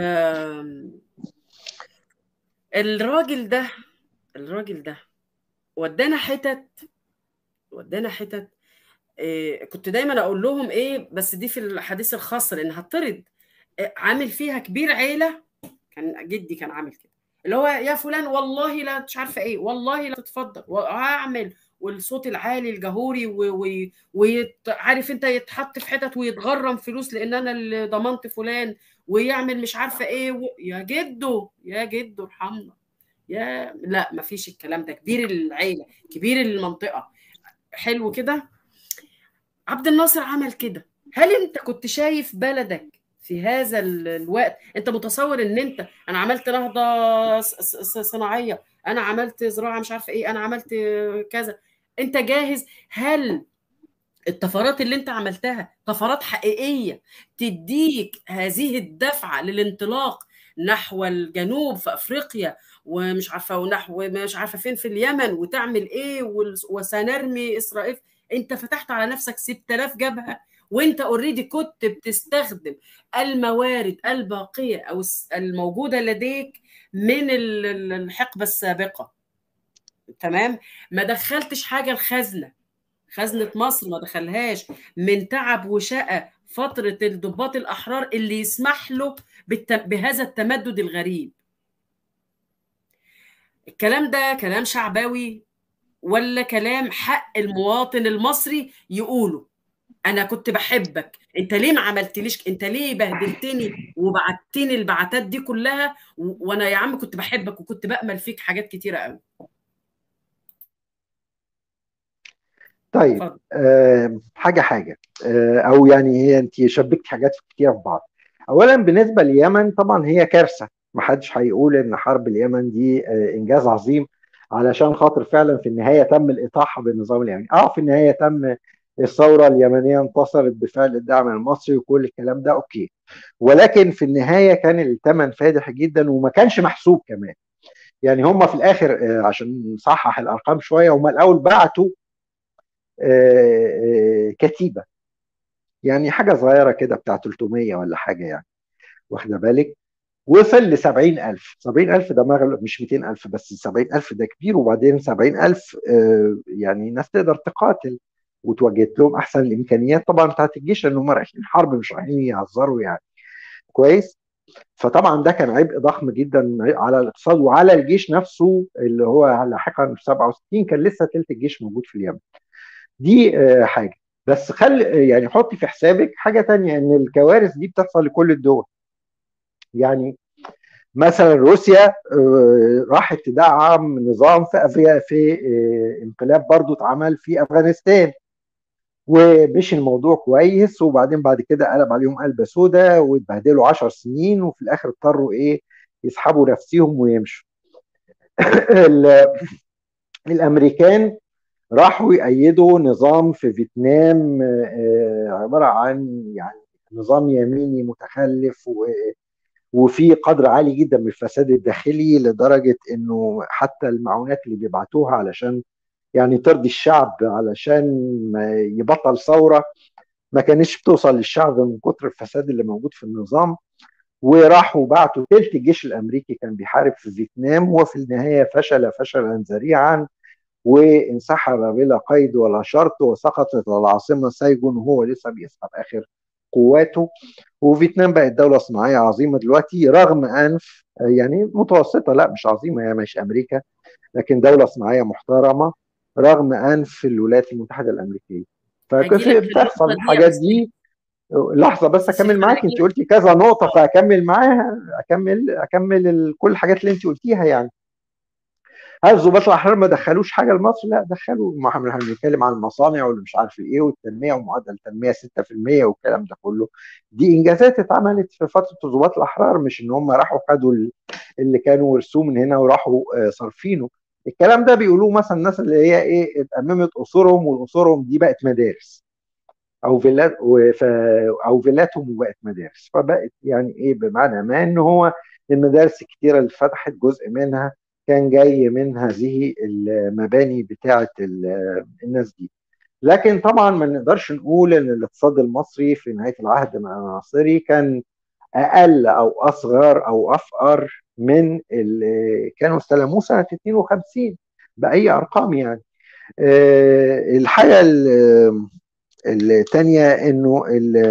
A: الراجل ده الراجل ده ودانا حتت ودانا حتت إيه كنت دايما اقول لهم ايه بس دي في الحديث الخاص لان هطرد إيه عامل فيها كبير عيله كان جدي كان عامل كده اللي هو يا فلان والله لا مش عارفه ايه والله لا تتفضل وهعمل والصوت العالي الجهوري وعارف انت يتحط في حتت ويتغرم فلوس لان انا اللي ضمنت فلان ويعمل مش عارفه ايه و... يا جدو يا جدو ارحمنا يا لا ما فيش الكلام ده كبير العيله كبير المنطقه حلو كده عبد الناصر عمل كده هل انت كنت شايف بلدك في هذا الوقت انت متصور ان انت انا عملت نهضه صناعيه انا عملت زراعه مش عارفه ايه انا عملت كذا انت جاهز هل الطفرات اللي انت عملتها طفرات حقيقيه تديك هذه الدفعه للانطلاق نحو الجنوب في افريقيا ومش عارفه ونحو مش عارفه فين في اليمن وتعمل ايه وسنرمي اسرائيل انت فتحت على نفسك 6000 جبهه وانت اوريدي كنت بتستخدم الموارد الباقيه او الموجوده لديك من الحقبه السابقه تمام ما دخلتش حاجه الخزنه خزنه مصر ما دخلهاش من تعب وشقى فتره الضباط الاحرار اللي يسمح له بهذا التمدد الغريب الكلام ده كلام شعبوي ولا كلام حق المواطن المصري يقوله انا كنت بحبك انت ليه ما عملتليش انت ليه بهدلتني وبعتني البعتات دي كلها و... وانا يا عم كنت بحبك وكنت بامل فيك حاجات كتيره قوي
B: طيب أه حاجه حاجه أه او يعني هي انت شبكت حاجات كتيره في بعض اولا بالنسبه لليمن طبعا هي كارثه ما حدش هيقول ان حرب اليمن دي أه انجاز عظيم علشان خاطر فعلا في النهايه تم الاطاحه بالنظام اليمني اه في النهايه تم الثوره اليمنيه انتصرت بفعل الدعم المصري وكل الكلام ده اوكي ولكن في النهايه كان الثمن فادح جدا وما كانش محسوب كمان يعني هم في الاخر عشان نصحح الارقام شويه هم الاول بعتوا كتيبه يعني حاجه صغيره كده بتاع 300 ولا حاجه يعني واخده بالك وصل ل 70000 70000 ده مغلب مش 200000 بس 70000 ده كبير وبعدين 70000 يعني ناس تقدر تقاتل وتوجهت لهم احسن الامكانيات طبعا بتاعت الجيش لان هم رايحين حرب مش رايحين يهزروا يعني كويس فطبعا ده كان عبء ضخم جدا على الاقتصاد وعلى الجيش نفسه اللي هو لاحقا في 67 كان لسه ثلث الجيش موجود في اليمن دي حاجه بس خلي يعني حطي في حسابك حاجه تانية ان الكوارث دي بتحصل لكل الدول يعني مثلا روسيا راحت تدعم نظام في أفريقيا في انقلاب برضو اتعمل في افغانستان ومشي الموضوع كويس وبعدين بعد كده قلب عليهم قلبة سوداء واتبهدلوا 10 سنين وفي الاخر اضطروا ايه يسحبوا نفسهم ويمشوا الامريكان راحوا يأيدوا نظام في فيتنام عبارة عن يعني نظام يميني متخلف و وفي قدر عالي جدا من الفساد الداخلي لدرجه انه حتى المعونات اللي بيبعتوها علشان يعني ترضي الشعب علشان ما يبطل ثوره ما كانتش بتوصل للشعب من كتر الفساد اللي موجود في النظام وراحوا بعتوا ثلث الجيش الامريكي كان بيحارب في فيتنام وفي النهايه فشل فشلا ذريعا وانسحب بلا قيد ولا شرط وسقطت العاصمه سايجون وهو لسه بيسحب اخر قواته وفيتنام بقت دوله صناعيه عظيمه دلوقتي رغم انف يعني متوسطه لا مش عظيمه هي مش امريكا لكن دوله صناعيه محترمه رغم انف الولايات المتحده الامريكيه فبتحصل الحاجات دي لحظه بس اكمل معاك انت قلتي كذا نقطه فاكمل معاها اكمل اكمل كل الحاجات اللي انت قلتيها يعني هل الضباط الاحرار ما دخلوش حاجه لمصر؟ لا دخلوا ما احنا بنتكلم عن المصانع واللي مش عارف ايه والتنميه ومعدل التنميه 6% والكلام ده كله دي انجازات اتعملت في فتره الضباط الاحرار مش ان هم راحوا خدوا اللي كانوا ورثوه من هنا وراحوا صارفينه الكلام ده بيقولوه مثلا الناس اللي هي ايه اتأممت قصورهم وقصورهم دي بقت مدارس او فيلات او فيلاتهم وبقت مدارس فبقت يعني ايه بمعنى ما ان هو المدارس الكتيره اللي فتحت جزء منها كان جاي من هذه المباني بتاعه الناس دي لكن طبعا ما نقدرش نقول ان الاقتصاد المصري في نهايه العهد العناصري كان اقل او اصغر او افقر من اللي كانوا استلموه سنه 52 باي ارقام يعني الحاجه الثانيه انه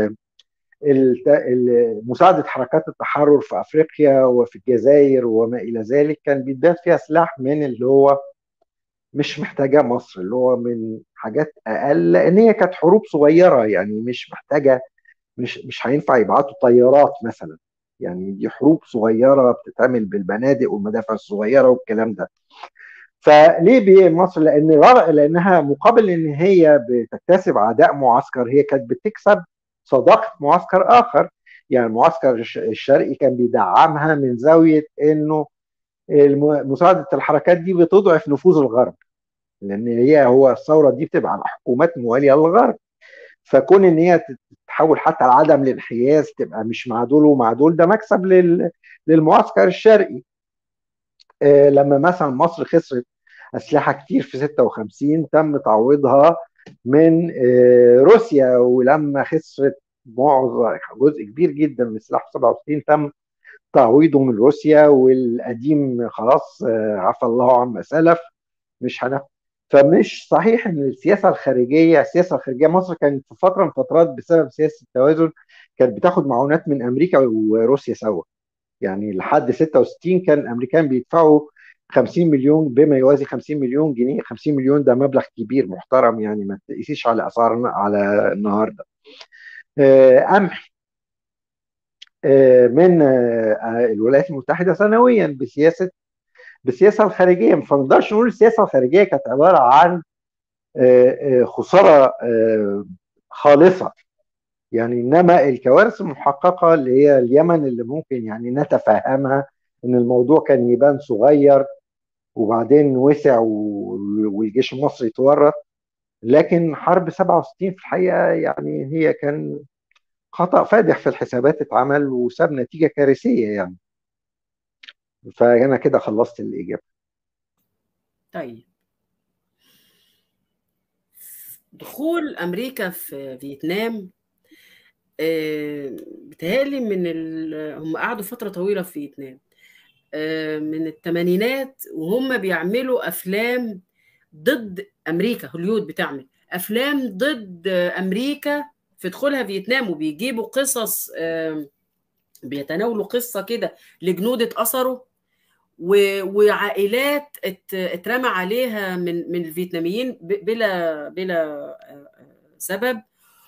B: مساعدة حركات التحرر في أفريقيا وفي الجزائر وما إلى ذلك كان بيتباع فيها سلاح من اللي هو مش محتاجاه مصر اللي هو من حاجات أقل لأن هي كانت حروب صغيرة يعني مش محتاجة مش مش هينفع يبعتوا طيارات مثلا يعني دي حروب صغيرة بتتعمل بالبنادق والمدافع الصغيرة والكلام ده فليه بيه مصر لان لانها مقابل ان هي بتكتسب عداء معسكر هي كانت بتكسب صداقه معسكر اخر يعني المعسكر الشرقي كان بيدعمها من زاويه انه مساعده الحركات دي بتضعف نفوذ الغرب لان هي هو الثوره دي بتبقى على حكومات مواليه للغرب فكون ان هي تتحول حتى لعدم الانحياز تبقى مش مع دول ومع دول ده مكسب للمعسكر الشرقي آه لما مثلا مصر خسرت اسلحه كتير في 56 تم تعويضها من آه روسيا ولما خسرت معظم جزء كبير جدا من السلاح في 67 تم تعويضه من روسيا والقديم خلاص آه عفى الله عما سلف مش هناخد فمش صحيح ان السياسه الخارجيه السياسه الخارجيه مصر كانت في فتره من فترات بسبب سياسه التوازن كانت بتاخد معونات من امريكا وروسيا سوا يعني لحد 66 كان الامريكان بيدفعوا 50 مليون بما يوازي 50 مليون جنيه 50 مليون ده مبلغ كبير محترم يعني ما تقيسيش على اسعارنا على النهارده قمح من الولايات المتحده سنويا بسياسه بالسياسه الخارجيه فما نقدرش نقول السياسه الخارجيه كانت عباره عن خساره خالصه يعني انما الكوارث المحققه اللي هي اليمن اللي ممكن يعني نتفهمها ان الموضوع كان يبان صغير وبعدين وسع والجيش المصري اتورط لكن حرب 67 في الحقيقه يعني هي كان خطا فادح في الحسابات اتعمل وساب نتيجه كارثيه يعني فانا كده خلصت الاجابه
A: طيب دخول امريكا في فيتنام آه بتهيألي من ال... هم قعدوا فتره طويله في فيتنام آه من الثمانينات وهم بيعملوا افلام ضد امريكا هوليود بتعمل افلام ضد امريكا في دخولها فيتنام وبيجيبوا قصص آه بيتناولوا قصه كده لجنود اتأثروا وعائلات اترمى عليها من من الفيتناميين بلا بلا سبب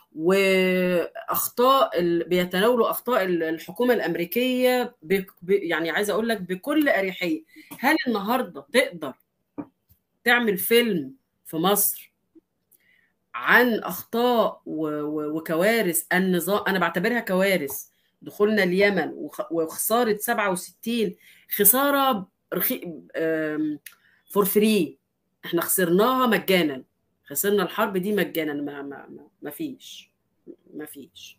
A: واخطاء بيتناولوا اخطاء الحكومه الامريكيه يعني عايزه اقول لك بكل اريحيه هل النهارده تقدر تعمل فيلم في مصر عن اخطاء وكوارث النظام انا بعتبرها كوارث دخولنا اليمن وخساره 67 خساره رخي فور فري احنا خسرناها مجانا خسرنا الحرب دي مجانا ما ما ما, ما فيش ما فيش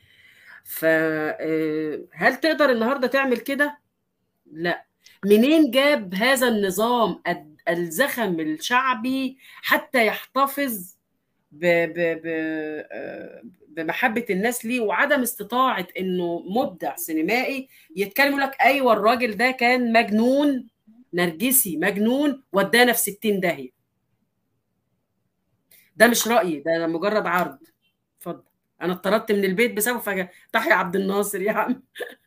A: فهل تقدر النهارده تعمل كده لا منين جاب هذا النظام الزخم الشعبي حتى يحتفظ ب ب ب بمحبه الناس ليه وعدم استطاعه انه مبدع سينمائي يتكلم يقول لك ايوه الراجل ده كان مجنون نرجسي مجنون ودانا في 60 داهيه ده مش رايي ده مجرد عرض اتفضل انا اتطردت من البيت بسبب فجاه تحيا عبد الناصر يا عم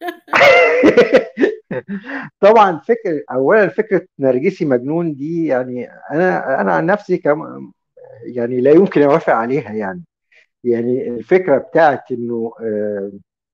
B: طبعا فكره اولا فكره نرجسي مجنون دي يعني انا انا عن نفسي كم يعني لا يمكن اوافق عليها يعني يعني الفكره بتاعت انه آه،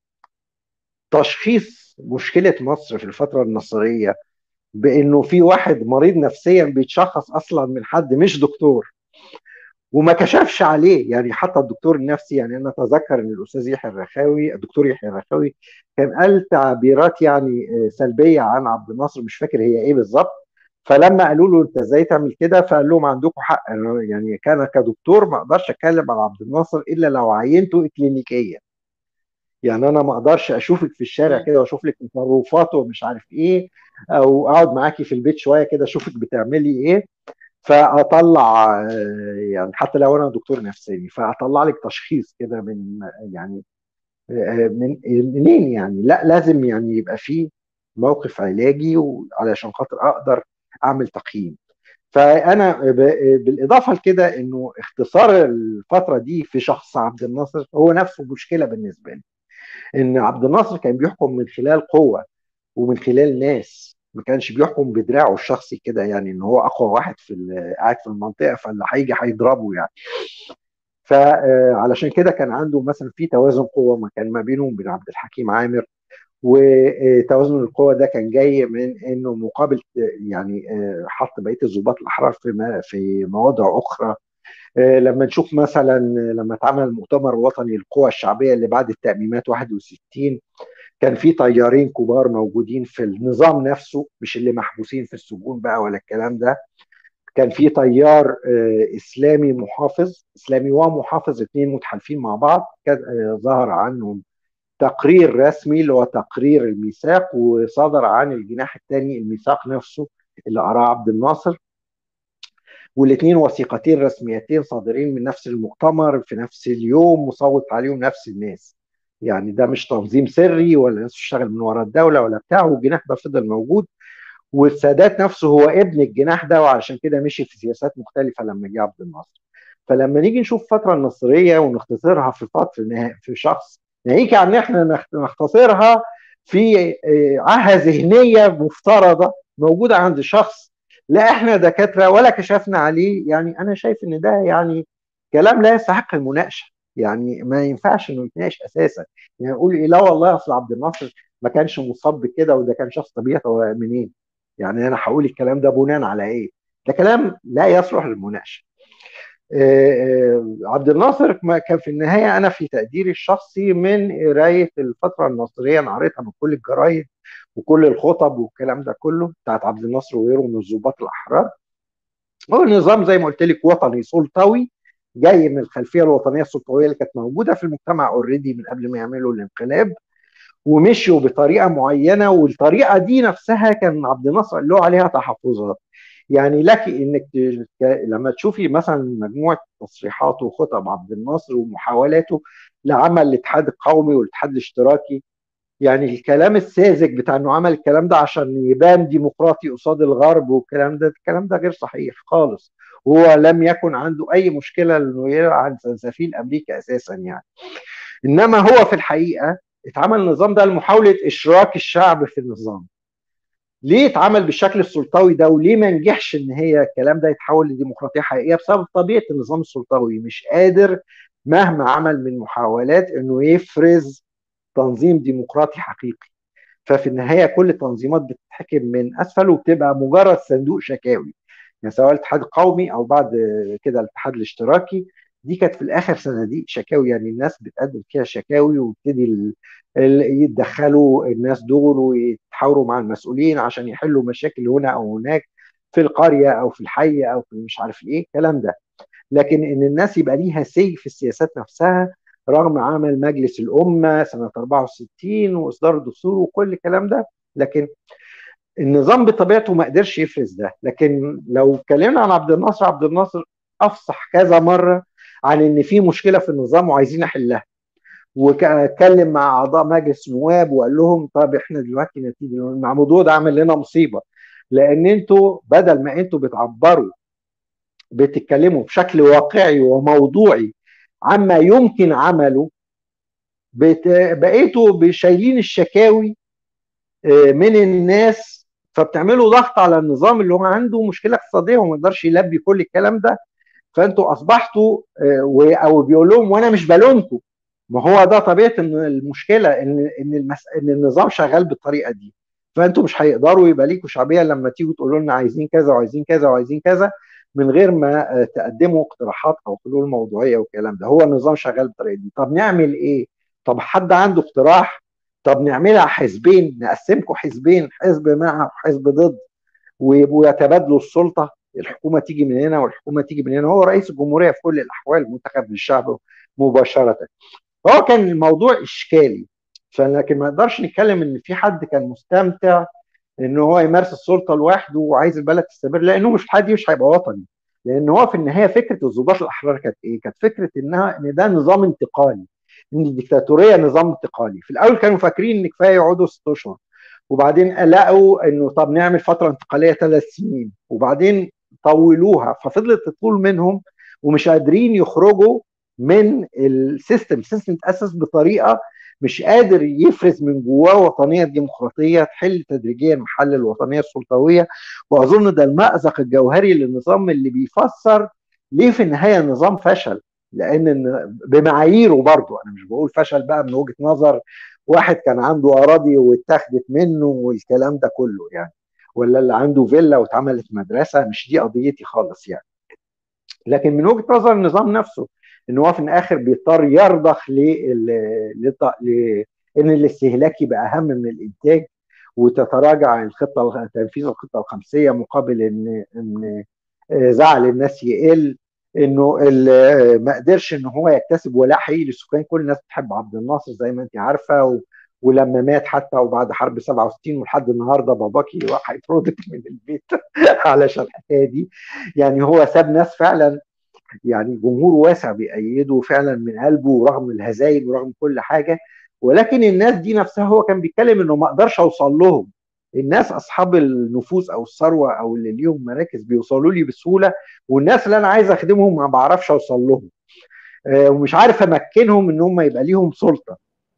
B: تشخيص مشكله مصر في الفتره النصريه بانه في واحد مريض نفسيا بيتشخص اصلا من حد مش دكتور وما كشفش عليه يعني حتى الدكتور النفسي يعني انا اتذكر ان الاستاذ يحيى الرخاوي الدكتور يحيى الرخاوي كان قال تعبيرات يعني سلبيه عن عبد الناصر مش فاكر هي ايه بالظبط فلما قالوا له انت ازاي تعمل كده فقال لهم عندكم حق يعني كان كدكتور ما اقدرش اتكلم عن عبد الناصر الا لو عينته اكلينيكيا يعني انا ما اقدرش اشوفك في الشارع كده واشوف لك تصرفاته ومش عارف ايه او اقعد معاكي في البيت شويه كده اشوفك بتعملي ايه فاطلع يعني حتى لو انا دكتور نفساني فاطلع لك تشخيص كده من يعني من منين يعني لا لازم يعني يبقى في موقف علاجي علشان خاطر اقدر اعمل تقييم فانا بالاضافه لكده انه اختصار الفتره دي في شخص عبد الناصر هو نفسه مشكله بالنسبه لي ان عبد الناصر كان بيحكم من خلال قوه ومن خلال ناس ما كانش بيحكم بدراعه الشخصي كده يعني ان هو اقوى واحد في قاعد في المنطقه فاللي هيجي هيضربه يعني فعلشان كده كان عنده مثلا في توازن قوه ما كان ما بينه وبين عبد الحكيم عامر وتوازن القوة ده كان جاي من انه مقابل يعني حط بقيه الضباط الاحرار في في مواضع اخرى لما نشوف مثلا لما اتعمل المؤتمر الوطني للقوى الشعبيه اللي بعد التأميمات 61 كان في طيارين كبار موجودين في النظام نفسه مش اللي محبوسين في السجون بقى ولا الكلام ده كان في طيار اسلامي محافظ اسلامي ومحافظ اثنين متحالفين مع بعض كان ظهر عنهم تقرير رسمي اللي هو تقرير الميثاق وصدر عن الجناح الثاني الميثاق نفسه اللي قراه عبد الناصر والاثنين وثيقتين رسميتين صادرين من نفس المؤتمر في نفس اليوم مصوت عليهم نفس الناس يعني ده مش تنظيم سري ولا ناس بتشتغل من وراء الدوله ولا بتاع والجناح ده فضل موجود والسادات نفسه هو ابن الجناح ده وعشان كده مشي في سياسات مختلفه لما جه عبد الناصر فلما نيجي نشوف الفتره النصريه ونختصرها في فتره في شخص ناهيك عن احنا نختصرها في عاهه ذهنيه مفترضه موجوده عند شخص لا احنا دكاتره ولا كشفنا عليه يعني انا شايف ان ده يعني كلام لا يستحق المناقشه يعني ما ينفعش انه يتناقش اساسا يعني اقول ايه لا والله اصل عبد الناصر ما كانش مصاب بكده وده كان شخص طبيعي هو منين؟ يعني انا هقول الكلام ده بناء على ايه؟ ده كلام لا يصلح للمناقشه. عبد الناصر كان في النهايه انا في تقديري الشخصي من قرايه الفتره النصريه انا قريتها من كل الجرايد وكل الخطب والكلام ده كله بتاعت عبد الناصر وغيره من الضباط الاحرار هو نظام زي ما قلت لك وطني سلطوي جاي من الخلفيه الوطنيه السلطويه اللي كانت موجوده في المجتمع اوريدي من قبل ما يعملوا الانقلاب ومشوا بطريقه معينه والطريقه دي نفسها كان عبد الناصر له عليها تحفظات يعني لك انك لما تشوفي مثلا مجموعه تصريحات وخطب عبد الناصر ومحاولاته لعمل الاتحاد القومي والاتحاد الاشتراكي يعني الكلام الساذج بتاع انه عمل الكلام ده عشان يبان ديمقراطي قصاد الغرب والكلام ده الكلام ده غير صحيح خالص هو لم يكن عنده اي مشكله انه يلعن سفير امريكا اساسا يعني انما هو في الحقيقه اتعمل النظام ده لمحاوله اشراك الشعب في النظام ليه اتعمل بالشكل السلطوي ده وليه ما نجحش ان هي الكلام ده يتحول لديمقراطيه حقيقيه بسبب طبيعه النظام السلطوي مش قادر مهما عمل من محاولات انه يفرز تنظيم ديمقراطي حقيقي ففي النهايه كل التنظيمات بتتحكم من اسفل وبتبقى مجرد صندوق شكاوي يعني سواء الاتحاد القومي او بعد كده الاتحاد الاشتراكي دي كانت في الاخر صناديق شكاوي يعني الناس بتقدم فيها شكاوي ويبتدي يتدخلوا الناس دول ويتحاوروا مع المسؤولين عشان يحلوا مشاكل هنا او هناك في القريه او في الحي او في مش عارف ايه الكلام ده لكن ان الناس يبقى ليها سي في السياسات نفسها رغم عمل مجلس الامه سنه 64 واصدار الدستور وكل الكلام ده لكن النظام بطبيعته ما قدرش يفرز ده لكن لو اتكلمنا عن عبد الناصر عبد الناصر افصح كذا مره عن ان في مشكله في النظام وعايزين احلها واتكلم مع اعضاء مجلس النواب وقال لهم طب احنا دلوقتي نتيجه الموضوع ده عمل لنا مصيبه لان انتوا بدل ما انتوا بتعبروا بتتكلموا بشكل واقعي وموضوعي عما يمكن عمله بقيتوا شايلين الشكاوي من الناس فبتعملوا ضغط على النظام اللي هو عنده مشكله اقتصاديه وما يقدرش يلبي كل الكلام ده فانتوا اصبحتوا او بيقول لهم وانا مش بلومكم ما هو ده طبيعه المشكله ان ان المس... ان النظام شغال بالطريقه دي فانتوا مش هيقدروا يبقى ليكوا شعبيه لما تيجوا تقولوا لنا عايزين كذا وعايزين كذا وعايزين كذا من غير ما تقدموا اقتراحات او حلول موضوعيه والكلام ده هو النظام شغال بالطريقه دي طب نعمل ايه طب حد عنده اقتراح طب نعملها حزبين نقسمكم حزبين حزب مع وحزب ضد ويبقوا يتبادلوا السلطه الحكومه تيجي من هنا والحكومه تيجي من هنا هو رئيس الجمهوريه في كل الاحوال منتخب من الشعب مباشره هو كان الموضوع اشكالي فلكن ما نقدرش نتكلم ان في حد كان مستمتع ان هو يمارس السلطه لوحده وعايز البلد تستمر لانه مش حد مش هيبقى وطني لان هو في النهايه فكره الضباط الاحرار كانت ايه؟ كانت فكره انها ان ده نظام انتقالي ان الدكتاتوريه نظام انتقالي في الاول كانوا فاكرين ان كفايه يقعدوا ست اشهر وبعدين لقوا انه طب نعمل فتره انتقاليه ثلاث سنين وبعدين طولوها ففضلت تطول منهم ومش قادرين يخرجوا من السيستم السيستم اتاسس بطريقه مش قادر يفرز من جواه وطنيه ديمقراطيه تحل تدريجيا محل الوطنيه السلطويه واظن ده المازق الجوهري للنظام اللي بيفسر ليه في النهايه النظام فشل لان بمعاييره برضه انا مش بقول فشل بقى من وجهه نظر واحد كان عنده اراضي واتاخدت منه والكلام ده كله يعني ولا اللي عنده فيلا واتعملت مدرسه مش دي قضيتي خالص يعني لكن من وجهه نظر النظام نفسه ان هو في الاخر بيضطر يرضخ ل ان الاستهلاك يبقى اهم من الانتاج وتتراجع الخطه تنفيذ الخطه الخمسيه مقابل ان ان زعل الناس يقل انه ما قدرش ان هو يكتسب ولاء حقيقي للسكان كل الناس بتحب عبد الناصر زي ما انت عارفه و... ولما مات حتى وبعد حرب 67 ولحد النهارده باباكي راح يطردك من البيت علشان الحكايه دي يعني هو ساب ناس فعلا يعني جمهور واسع بيأيده فعلا من قلبه رغم الهزايم ورغم كل حاجه ولكن الناس دي نفسها هو كان بيتكلم انه ما اقدرش اوصل لهم الناس اصحاب النفوذ او الثروه او اللي ليهم مراكز بيوصلوا لي بسهوله والناس اللي انا عايز اخدمهم ما بعرفش اوصل لهم آه ومش عارف امكنهم ان هم يبقى ليهم سلطه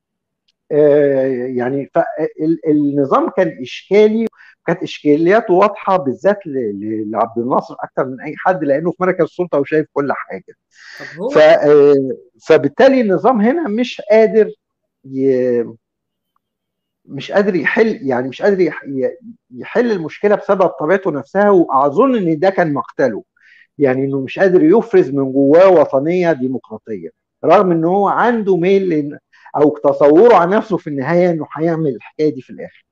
B: آه يعني النظام كان اشكالي كانت اشكالياته واضحه بالذات لعبد الناصر اكثر من اي حد لانه في مركز السلطه وشايف كل حاجه ف فبالتالي النظام هنا مش قادر ي... مش قادر يحل يعني مش قادر يحل المشكله بسبب طبيعته نفسها واظن ان ده كان مقتله يعني انه مش قادر يفرز من جواه وطنيه ديمقراطيه رغم ان هو عنده ميل او تصوره عن نفسه في النهايه انه هيعمل الحكايه دي في الاخر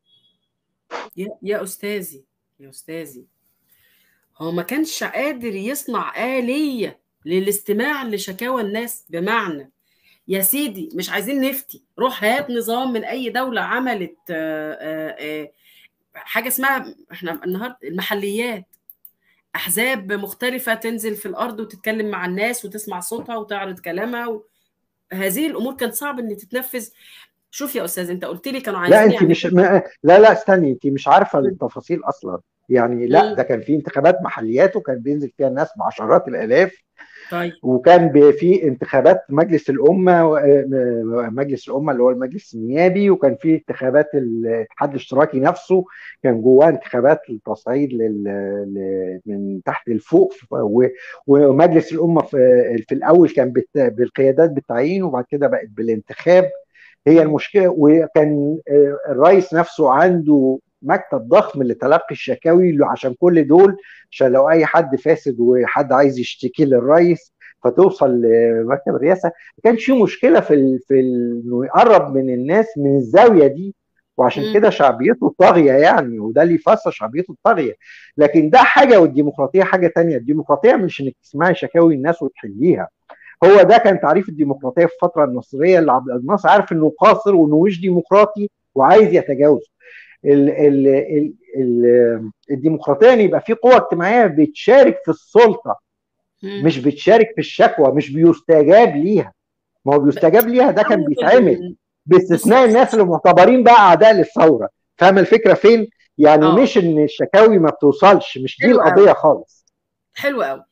A: يا يا استاذي يا استاذي هو ما كانش قادر يصنع آلية للاستماع لشكاوى الناس بمعنى يا سيدي مش عايزين نفتي روح هات نظام من اي دوله عملت آآ آآ حاجه اسمها احنا النهارده المحليات احزاب مختلفه تنزل في الارض وتتكلم مع الناس وتسمع صوتها وتعرض كلامها و... هذه الامور كانت صعب ان تتنفذ شوف يا استاذ انت قلت لي كانوا عايزين
B: لا انت مش ما... لا لا استني انت مش عارفه التفاصيل اصلا يعني لا ده كان في انتخابات محليات وكان بينزل فيها الناس بعشرات الالاف
A: طيب
B: وكان في انتخابات مجلس الامه مجلس الامه اللي هو المجلس النيابي وكان في انتخابات الاتحاد الاشتراكي نفسه كان جواه انتخابات التصعيد لل... من تحت لفوق ومجلس الامه في, في الاول كان بالقيادات بالتعيين وبعد كده بقت بالانتخاب هي المشكله وكان الرئيس نفسه عنده مكتب ضخم لتلقي الشكاوي عشان كل دول عشان لو اي حد فاسد وحد عايز يشتكي للرئيس فتوصل لمكتب الرئاسه ما كانش في مشكله في ال في انه يقرب من الناس من الزاويه دي وعشان كده شعبيته طاغيه يعني وده اللي يفسر شعبيته الطاغيه لكن ده حاجه والديمقراطيه حاجه تانية الديمقراطيه مش انك تسمعي شكاوي الناس وتحليها هو ده كان تعريف الديمقراطيه في الفتره النصريه اللي عبد الناصر عارف انه قاصر وانه مش ديمقراطي وعايز يتجاوزه ال ال ال ال الديمقراطيه ان يبقى في قوه اجتماعيه بتشارك في السلطه مش بتشارك في الشكوى مش بيستجاب ليها ما هو بيستجاب ليها ده كان بيتعمل باستثناء الناس اللي معتبرين بقى اعداء للثوره فاهم الفكره فين؟ يعني أوه. مش ان الشكاوي ما بتوصلش مش دي القضيه خالص
A: حلو قوي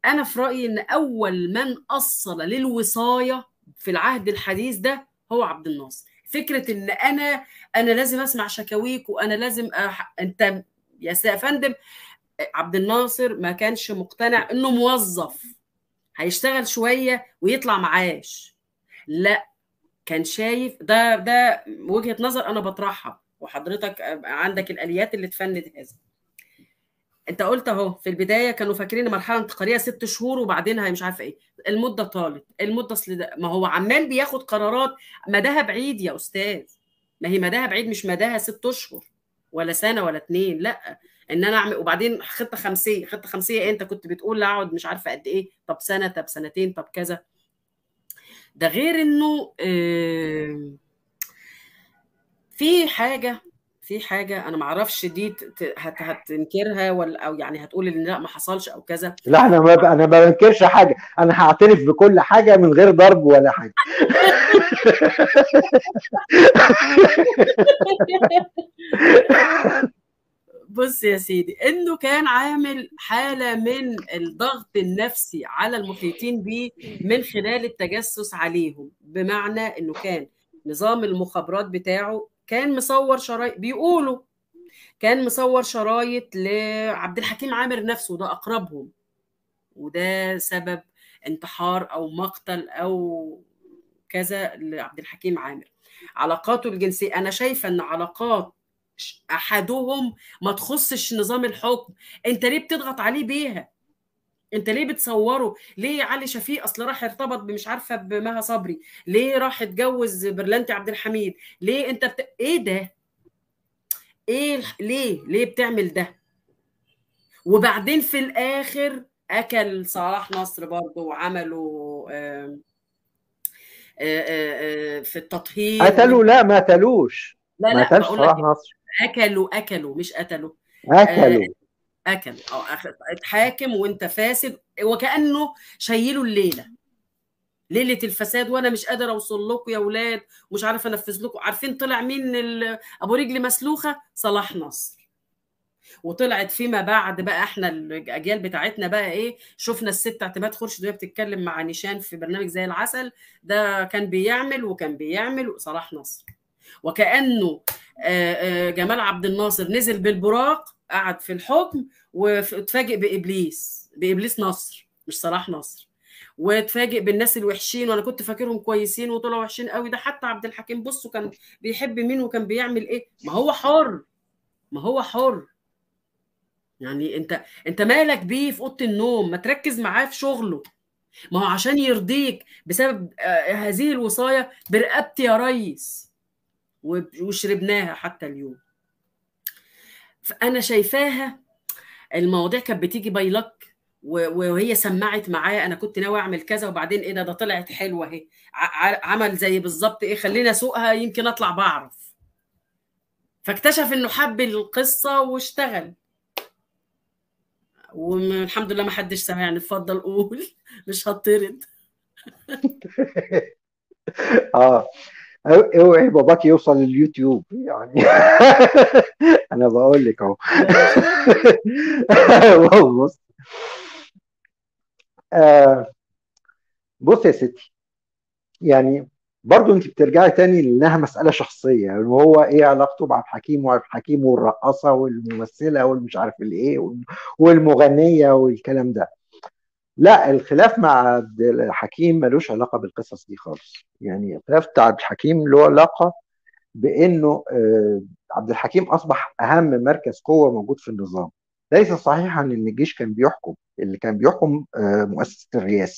A: انا في رايي ان اول من اصل للوصايه في العهد الحديث ده هو عبد الناصر فكره ان انا انا لازم اسمع شكاويك وانا لازم أح... انت يا فندم عبد الناصر ما كانش مقتنع انه موظف هيشتغل شويه ويطلع معاش لا كان شايف ده ده وجهه نظر انا بطرحها وحضرتك عندك الاليات اللي تفند هذا انت قلت اهو في البدايه كانوا فاكرين مرحله انتقاليه ست شهور وبعدين هي مش عارفه ايه المده طالت المده اصل ده ما هو عمال بياخد قرارات مداها بعيد يا استاذ ما هي مداها بعيد مش مداها ست اشهر ولا سنه ولا اتنين لا ان انا اعمل وبعدين خطه خمسيه خطه خمسيه إيه؟ انت كنت بتقول اقعد مش عارفه قد ايه طب سنه طب سنتين طب كذا ده غير انه آه في حاجه في حاجه انا ما اعرفش دي هت هتنكرها ولا او يعني هتقول ان لا ما حصلش او كذا
B: لا انا ما انا ما بنكرش حاجه انا هعترف بكل حاجه من غير ضرب ولا حاجه
A: بص يا سيدي انه كان عامل حاله من الضغط النفسي على المحيطين به من خلال التجسس عليهم بمعنى انه كان نظام المخابرات بتاعه كان مصور شرايط بيقولوا كان مصور شرايط لعبد الحكيم عامر نفسه ده اقربهم وده سبب انتحار او مقتل او كذا لعبد الحكيم عامر علاقاته الجنسيه انا شايفه ان علاقات احدهم ما تخصش نظام الحكم انت ليه بتضغط عليه بيها انت ليه بتصوره ليه علي شفيق اصل راح ارتبط بمش عارفه بمها صبري ليه راح اتجوز برلانتي عبد الحميد ليه انت بت... ايه ده ايه ليه ليه بتعمل ده وبعدين في الاخر اكل صلاح نصر برضه وعملوا آآ آآ في التطهير
B: قتلوا لا ما قتلوش
A: لا
B: ما
A: لا
B: قتلش
A: بقول
B: صلاح
A: لك
B: نصر
A: اكلوا اكلوا مش قتلوا
B: اكلوا
A: اكل او اتحاكم وانت فاسد وكانه شايلوا الليله ليله الفساد وانا مش قادر اوصل لكم يا اولاد ومش عارف انفذ لكم عارفين طلع مين ابو رجل مسلوخه صلاح نصر وطلعت فيما بعد بقى احنا الاجيال بتاعتنا بقى ايه شفنا الست اعتماد خورشيد وهي بتتكلم مع نيشان في برنامج زي العسل ده كان بيعمل وكان بيعمل صلاح نصر وكانه جمال عبد الناصر نزل بالبراق قعد في الحكم واتفاجئ بابليس بابليس نصر مش صلاح نصر واتفاجئ بالناس الوحشين وانا كنت فاكرهم كويسين وطلعوا وحشين قوي ده حتى عبد الحكيم بصوا كان بيحب مين وكان بيعمل ايه ما هو حر ما هو حر يعني انت انت مالك بيه في اوضه النوم ما تركز معاه في شغله ما هو عشان يرضيك بسبب هذه الوصايه برقبتي يا ريس وشربناها حتى اليوم فانا شايفاها المواضيع كانت بتيجي باي لك وهي سمعت معايا انا كنت ناوي اعمل كذا وبعدين ايه ده ده طلعت حلوه اهي عمل زي بالظبط ايه خلينا اسوقها يمكن اطلع بعرف فاكتشف انه حب القصه واشتغل والحمد لله ما حدش سمعني اتفضل قول مش هطرد
B: اه اوعي باباك يوصل لليوتيوب يعني انا بقول لك اهو بص آه بص يا ستي يعني برضو انت بترجعي تاني لانها مساله شخصيه يعني وهو ايه علاقته بعبد الحكيم وعبد الحكيم والرقاصه والممثله والمش عارف الايه والمغنيه والكلام ده لا الخلاف مع عبد الحكيم ملوش علاقه بالقصص دي خالص يعني الخلاف بتاع عبد الحكيم له علاقه بانه عبد الحكيم اصبح اهم مركز قوه موجود في النظام ليس صحيحا ان الجيش كان بيحكم اللي كان بيحكم مؤسسه الرئاسه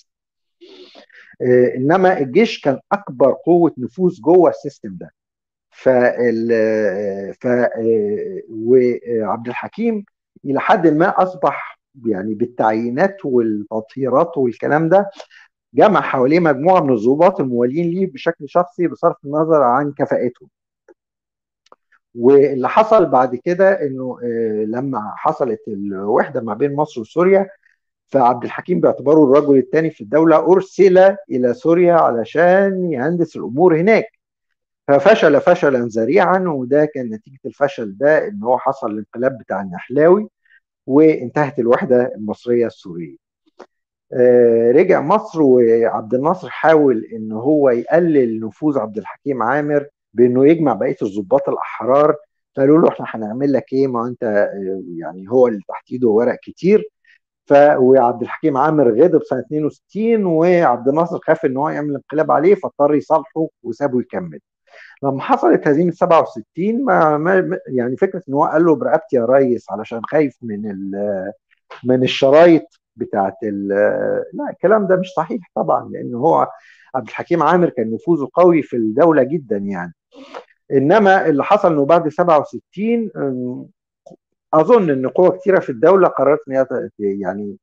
B: انما الجيش كان اكبر قوه نفوذ جوه السيستم ده فال ف وعبد الحكيم الى حد ما اصبح يعني بالتعيينات والتطهيرات والكلام ده جمع حواليه مجموعه من الضباط الموالين ليه بشكل شخصي بصرف النظر عن كفاءتهم. واللي حصل بعد كده انه لما حصلت الوحده ما بين مصر وسوريا فعبد الحكيم باعتباره الرجل الثاني في الدوله ارسل الى سوريا علشان يهندس الامور هناك. ففشل فشلا ذريعا وده كان نتيجه الفشل ده ان هو حصل الانقلاب بتاع النحلاوي وانتهت الوحده المصريه السوريه. رجع مصر وعبد الناصر حاول ان هو يقلل نفوذ عبد الحكيم عامر بانه يجمع بقيه الضباط الاحرار فقالوا له احنا هنعمل لك ايه ما انت يعني هو اللي تحت ايده ورق كتير ف وعبد الحكيم عامر غضب سنه 62 وعبد الناصر خاف ان هو يعمل انقلاب عليه فاضطر يصالحه وسابه يكمل لما حصلت هزيمه 67 ما, ما يعني فكره ان هو قال له برقبتي يا ريس علشان خايف من من الشرايط بتاعت لا الكلام ده مش صحيح طبعا لان هو عبد الحكيم عامر كان نفوذه قوي في الدوله جدا يعني انما اللي حصل انه بعد 67 اظن ان قوى كثيره في الدوله قررت ان هي يعني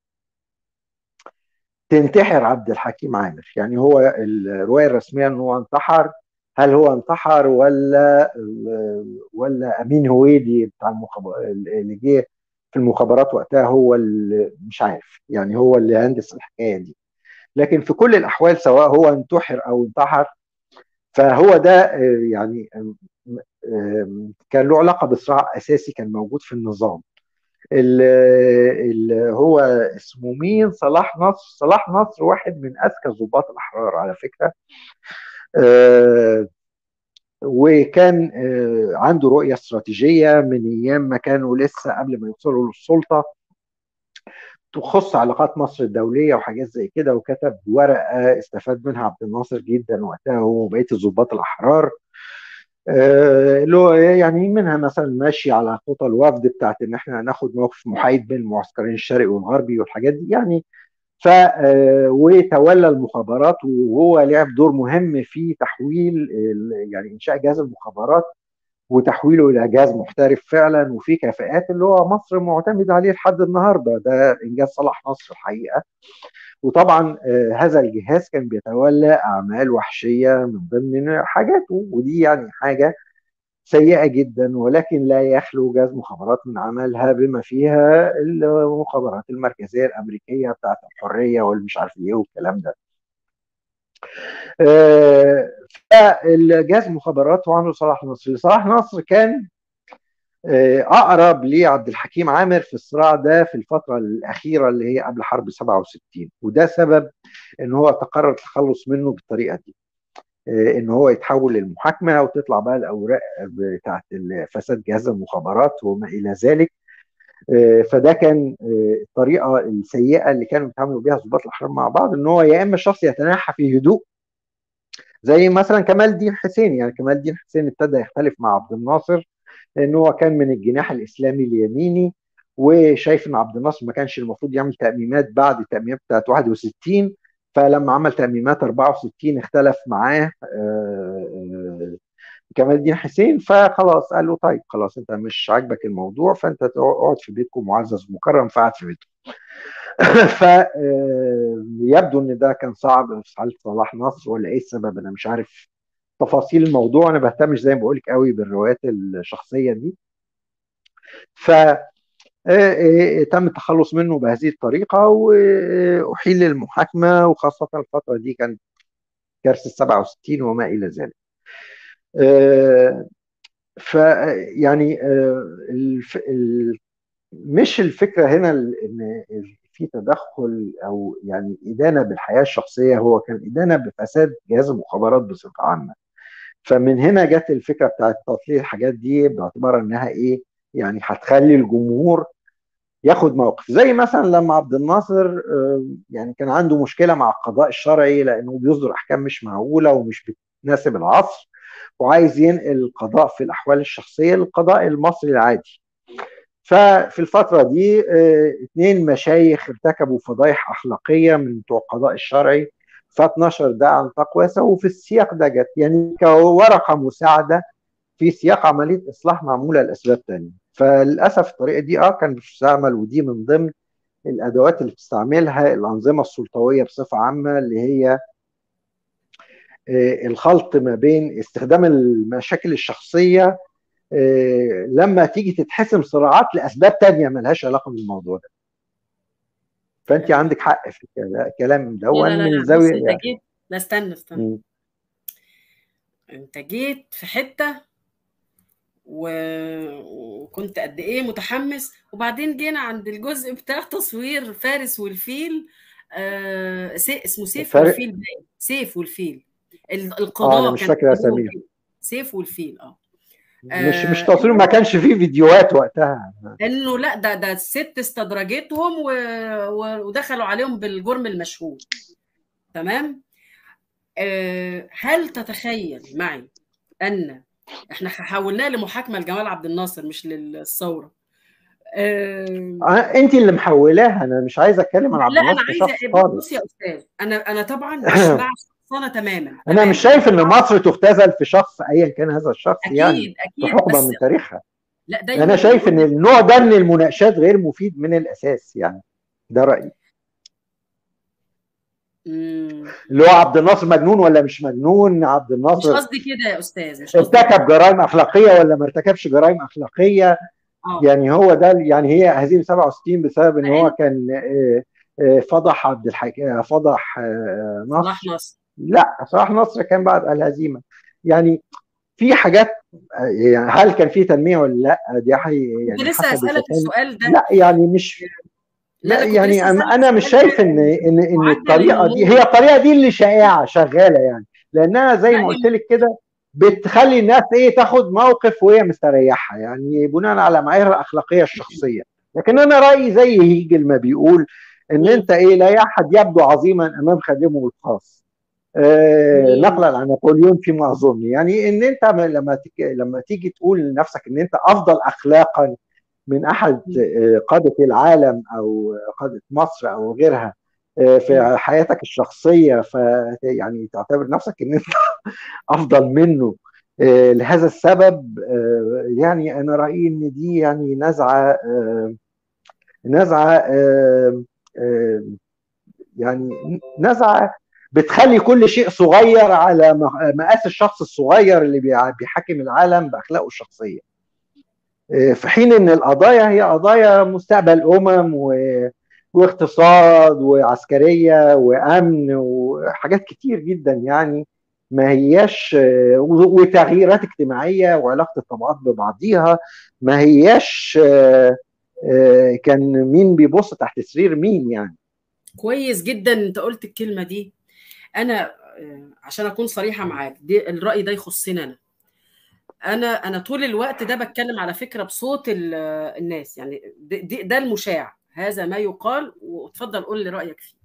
B: تنتحر عبد الحكيم عامر يعني هو الروايه الرسميه ان هو انتحر هل هو انتحر ولا ولا امين هويدي بتاع المخابرات اللي جه في المخابرات وقتها هو اللي مش عارف يعني هو اللي هندس الحكايه دي لكن في كل الاحوال سواء هو انتحر او انتحر فهو ده يعني كان له علاقه بصراع اساسي كان موجود في النظام اللي هو اسمه مين صلاح نصر صلاح نصر واحد من اذكى ضباط الاحرار على فكره وكان عنده رؤيه استراتيجيه من ايام ما كانوا لسه قبل ما يوصلوا للسلطه تخص علاقات مصر الدوليه وحاجات زي كده وكتب ورقه استفاد منها عبد الناصر جدا وقتها هو وبقيه الضباط الاحرار له يعني منها مثلا ماشي على خطى الوفد بتاعت ان احنا هناخد موقف محايد بين المعسكرين الشرقي والغربي والحاجات دي يعني ف وتولى المخابرات وهو لعب دور مهم في تحويل يعني انشاء جهاز المخابرات وتحويله الى جهاز محترف فعلا وفي كفاءات اللي هو مصر معتمد عليه لحد النهارده ده انجاز صلاح نصر الحقيقه وطبعا هذا الجهاز كان بيتولى اعمال وحشيه من ضمن حاجاته ودي يعني حاجه سيئه جدا ولكن لا يخلو جهاز مخابرات من عملها بما فيها المخابرات المركزيه الامريكيه بتاعت الحريه والمش عارف ايه والكلام ده. فالجهاز مخابرات وعمله صلاح نصر، صلاح نصر كان اقرب لعبد الحكيم عامر في الصراع ده في الفتره الاخيره اللي هي قبل حرب 67 وده سبب ان هو تقرر التخلص منه بالطريقه دي ان هو يتحول للمحاكمه وتطلع بقى الاوراق بتاعت فساد جهاز المخابرات وما الى ذلك فده كان الطريقه السيئه اللي كانوا بيتعاملوا بيها ضباط الاحرار مع بعض ان هو يا اما الشخص يتناحى في هدوء زي مثلا كمال الدين حسين يعني كمال الدين حسين ابتدى يختلف مع عبد الناصر لان هو كان من الجناح الاسلامي اليميني وشايف ان عبد الناصر ما كانش المفروض يعمل تاميمات بعد التاميمات بتاعت 61 فلما عمل تاميمات 64 اختلف معاه كمال الدين حسين فخلاص قال له طيب خلاص انت مش عاجبك الموضوع فانت اقعد في بيتكم معزز مكرم فقعد في بيته فيبدو ان ده كان صعب في حاله صلاح نصر ولا ايه السبب انا مش عارف تفاصيل الموضوع انا بهتمش زي ما بقول لك قوي بالروايات الشخصيه دي ف تم التخلص منه بهذه الطريقه واحيل للمحاكمه وخاصه الفتره دي كانت كارثه 67 وما الى ذلك. ف يعني مش الفكره هنا ان في تدخل او يعني ادانه بالحياه الشخصيه هو كان ادانه بفساد جهاز المخابرات بصفه عامه. فمن هنا جت الفكره بتاعت تطليل الحاجات دي باعتبار انها ايه يعني هتخلي الجمهور ياخد موقف زي مثلا لما عبد الناصر يعني كان عنده مشكله مع القضاء الشرعي لانه بيصدر احكام مش معقوله ومش بتناسب العصر وعايز ينقل القضاء في الاحوال الشخصيه للقضاء المصري العادي ففي الفترة دي اثنين مشايخ ارتكبوا فضايح أخلاقية من بتوع القضاء الشرعي فاتنشر ده عن تقواسة وفي السياق ده جت يعني كورقة مساعدة في سياق عملية إصلاح معمولة لأسباب تانية فللأسف الطريقة دي اه كانت بتستعمل ودي من ضمن الأدوات اللي بتستعملها الأنظمة السلطوية بصفة عامة اللي هي الخلط ما بين استخدام المشاكل الشخصية لما تيجي تتحسم صراعات لاسباب تانية ملهاش علاقه بالموضوع ده فانت عندك حق في الكلام ده
A: لا لا من زاويه انت جيت لا استنى استنى م. انت جيت في حته و... وكنت قد ايه متحمس وبعدين جينا عند الجزء بتاع تصوير فارس والفيل آه اسمه سيف
B: الفرق-
A: والفيل باين
B: اه
A: سيف والفيل ال-
B: انا
A: القضاء
B: مش
A: كان
B: فاكر
A: اسمهم
B: اساميهم
A: كده. سيف والفيل اه
B: مش مش
A: آه،
B: تصوير ما كانش فيه فيديوهات وقتها
A: انه لا ده ده الست استدرجتهم و... و... ودخلوا عليهم بالجرم المشهور تمام آه، هل تتخيل معي ان احنا حولناه لمحاكمه لجمال عبد الناصر مش للثوره آه،
B: آه، انت اللي محولاها انا مش عايز اتكلم عن عبد
A: لا انا
B: الناصر
A: عايزه
B: كشخص
A: بص
B: خالص
A: يا استاذ انا انا طبعا مش مع الشخصنه تماما
B: انا
A: تماما
B: مش شايف ان مصر تختزل في شخص ايا كان هذا الشخص يعني
A: اكيد
B: في
A: اكيد
B: حقبه
A: بس
B: من تاريخها
A: لا دايما
B: انا شايف ان النوع ده من المناقشات غير مفيد من الاساس يعني ده رايي
A: مم.
B: اللي هو عبد الناصر مجنون ولا مش مجنون عبد
A: مش
B: الناصر
A: قصدي كده يا استاذ مش قصدي
B: ارتكب جرائم اخلاقيه ولا ما ارتكبش جرائم اخلاقيه
A: اه
B: يعني هو ده يعني هي هزيمه 67 بسبب ان هو
A: لأن-
B: كان آه، آه، فضح عبد الحكيم فضح آه،
A: صلاح
B: نصر
A: نصر
B: لا صلاح نصر كان بعد الهزيمه يعني في حاجات آه، يعني هل كان في تنميه ولا لا دي حي
A: كنت
B: يعني
A: لسه
B: حسب
A: هسألك
B: إذا كان
A: السؤال ده
B: لا يعني مش
A: لا
B: لا
A: أنا كنت
B: يعني
A: لسه
B: انا
A: هسألك
B: أنا مش
A: السؤال
B: شايف
A: ده
B: ان ان ان
A: معدل
B: الطريقه دي
A: النمو
B: هي الطريقه دي اللي شائعه شغاله يعني لانها زي ما
A: لا
B: قلت لك كده بتخلي الناس ايه تاخد موقف وهي مستريحه يعني بناء على معايير الاخلاقيه الشخصيه لكن انا رايي زي هيجل ما بيقول ان
A: مم.
B: انت ايه لا احد يبدو عظيما امام خادمه الخاص آه
A: مم.
B: نقلا عن نابليون فيما اظن يعني ان انت لما تك... لما تيجي تقول لنفسك ان انت افضل اخلاقا من احد آه، قاده العالم او قاده مصر او غيرها آه، في حياتك الشخصيه ف يعني تعتبر نفسك ان انت افضل منه آه، لهذا السبب آه، يعني انا رايي ان دي يعني نزعه آه، نزعه آه، آه، يعني نزعه بتخلي كل شيء صغير على مقاس الشخص الصغير اللي بيع- بيحكم العالم باخلاقه الشخصيه آه، في حين ان القضايا هي قضايا مستقبل امم و... واقتصاد وعسكريه وامن وحاجات كتير جدا يعني ما هياش آه، و- وتغييرات اجتماعيه وعلاقه الطبقات ببعضيها ما هياش آه، آه، كان مين بيبص تحت سرير مين يعني
A: كويس جدا انت قلت الكلمه دي انا آه، عشان اكون صريحه معاك دي الراي ده يخصني انا انا انا طول الوقت ده بتكلم على فكره بصوت ال- الناس يعني ده, ده ده المشاع هذا ما يقال وتفضل قول لي رايك فيه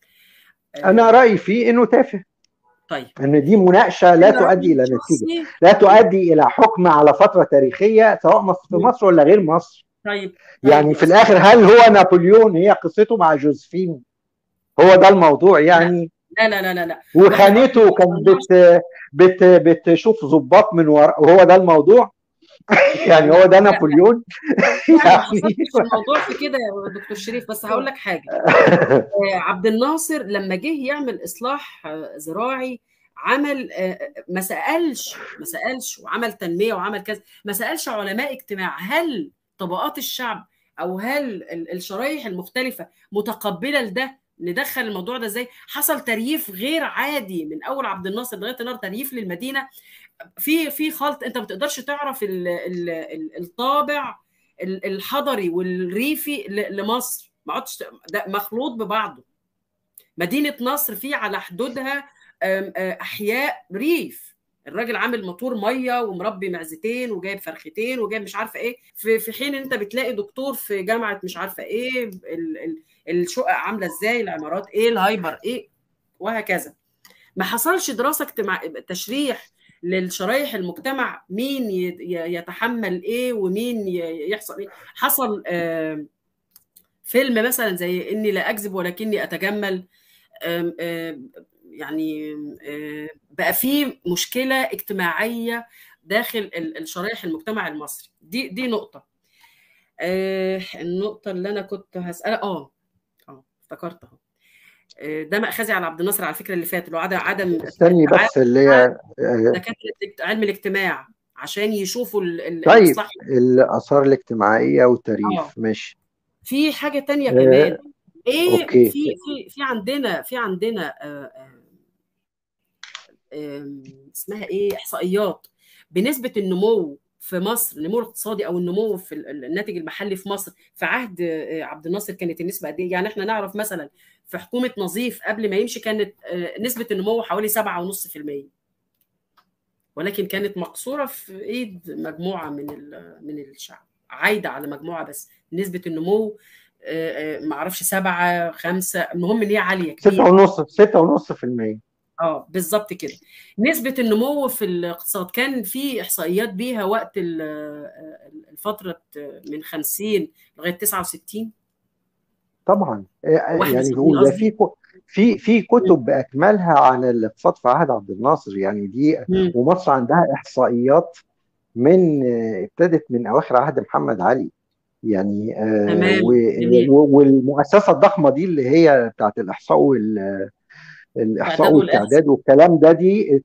A: آه،
B: انا رايي فيه انه تافه
A: طيب
B: ان دي مناقشه لا
A: أنا
B: تؤدي
A: رأيي
B: الى نتيجه
A: الشخصي-
B: لا تؤدي الى حكم على فتره تاريخيه سواء مصر في
A: مم.
B: مصر ولا غير مصر
A: طيب طيب
B: يعني
A: يا
B: في
A: أستاذ.
B: الاخر هل هو نابليون هي قصته مع جوزفين هو ده الموضوع يعني
A: لا لا لا لا لا
B: وخانته كانت بت بت بتشوف ضباط من ورا وهو ده الموضوع يعني هو ده نابليون
A: لا ما
B: يعني
A: حصلتش في الموضوع في كده يا دكتور شريف بس هقول لك حاجه آه، عبد الناصر لما جه يعمل اصلاح آه، زراعي عمل آه، ما سالش ما سالش وعمل تنميه وعمل كذا ما سالش علماء اجتماع هل طبقات الشعب او هل ال- الشرايح المختلفه متقبله لده ندخل الموضوع ده ازاي حصل ترييف غير عادي من اول عبد الناصر لغايه النهارده ترييف للمدينه في في خلط انت ما تقدرش تعرف ال ال ال الطابع ال- الحضري والريفي ل- لمصر ما عدتش ده مخلوط ببعضه مدينه نصر في على حدودها آم، آه، احياء ريف الراجل عامل موتور ميه ومربي معزتين وجايب فرختين وجايب مش عارفه ايه في في حين انت بتلاقي دكتور في جامعه مش عارفه ايه ال- ال- الشقق عامله ازاي العمارات ايه الهايبر ايه وهكذا ما حصلش دراسه اجتماع تشريح للشرايح المجتمع مين ي- ي- يتحمل ايه ومين ي- يحصل ايه حصل آم، فيلم مثلا زي اني لا اكذب ولكني اتجمل آم، آم، يعني آم، بقى في مشكله اجتماعيه داخل ال- الشرايح المجتمع المصري دي دي نقطه آه، النقطه اللي انا كنت هسالها اه اه افتكرت اهو آه، ده مأخذي على عبد الناصر على الفكره اللي فاتت اللي هو عدم عدم
B: استني بس اللي هي آه،
A: دكاتره علم الاجتماع عشان يشوفوا ال- ال-
B: طيب
A: المصلحه
B: الاثار الاجتماعيه والتاريخ
A: اه
B: ماشي
A: في حاجه تانية
B: آه،
A: كمان ايه
B: اوكي
A: في في في عندنا في عندنا آه، آه، آم، اسمها ايه احصائيات بنسبه النمو في مصر النمو الاقتصادي او النمو في ال- ال- الناتج المحلي في مصر في عهد آه، عبد الناصر كانت النسبه قد ايه يعني احنا نعرف مثلا في حكومه نظيف قبل ما يمشي كانت نسبه النمو حوالي 7.5% ولكن كانت مقصوره في ايد مجموعه من من الشعب عايده على مجموعه بس نسبه النمو ما اعرفش 7 5 المهم ان هي عاليه
B: كبيره 6.5 6.5%
A: اه بالظبط كده نسبه النمو في الاقتصاد كان في احصائيات بيها وقت الفتره من 50 لغايه 69
B: طبعا يعني ده في في في كتب باكملها عن الاقتصاد في عهد عبد الناصر يعني دي م. ومصر عندها احصائيات من ابتدت من اواخر عهد محمد علي يعني آه والمؤسسه الضخمه دي اللي هي بتاعت الاحصاء وال الاحصاء والتعداد والكلام ده دي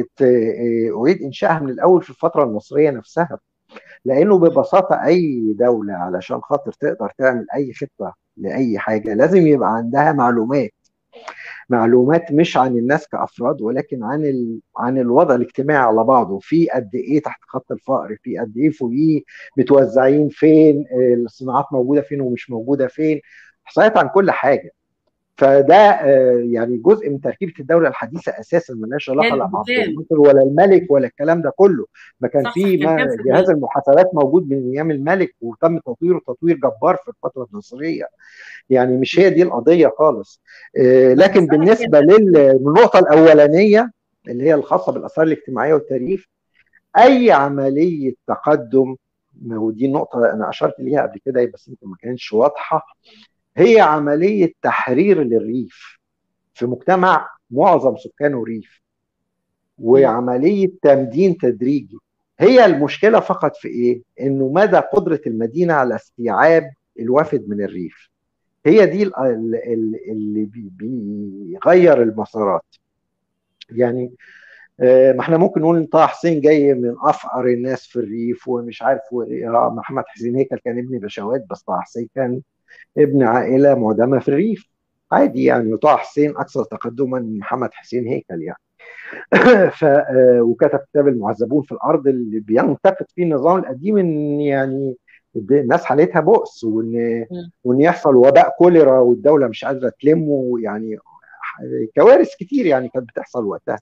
B: اعيد انشائها من الاول في الفتره المصريه نفسها لانه ببساطه اي دوله علشان خاطر تقدر تعمل اي خطه لاي حاجه لازم يبقى عندها معلومات معلومات مش عن الناس كافراد ولكن عن ال... عن الوضع الاجتماعي على بعضه في قد ايه تحت خط الفقر في قد ايه فوقيه متوزعين فين الصناعات موجوده فين ومش موجوده فين احصائيات عن كل حاجه فده يعني جزء من تركيبه الدوله الحديثه اساسا مالهاش علاقه لا بعبد الناصر ولا الملك ولا الكلام ده كله ما كان في جهاز المحاسبات موجود من ايام الملك وتم تطويره تطوير جبار في الفتره الناصريه يعني مش هي دي القضيه خالص لكن بالنسبه للنقطه الاولانيه اللي هي الخاصه بالاثار الاجتماعيه والتاريخ اي عمليه تقدم ودي النقطه انا اشرت ليها قبل كده بس يمكن ما كانتش واضحه هي عملية تحرير للريف في مجتمع معظم سكانه ريف وعملية تمدين تدريجي هي المشكلة فقط في إيه؟ إنه مدى قدرة المدينة على استيعاب الوافد من الريف هي دي اللي بيغير المسارات يعني ما احنا ممكن نقول ان طه حسين جاي من افقر الناس في الريف ومش عارف محمد حسين هيكل كان ابن بشوات بس طه حسين كان ابن عائله معدمه في الريف عادي يعني وطه حسين اكثر تقدما من محمد حسين هيكل يعني ف وكتب كتاب المعذبون في الارض اللي بينتقد فيه النظام القديم ان يعني الناس حالتها بؤس وان وان يحصل وباء كوليرا والدوله مش قادره تلمه يعني كوارث كتير يعني كانت بتحصل وقتها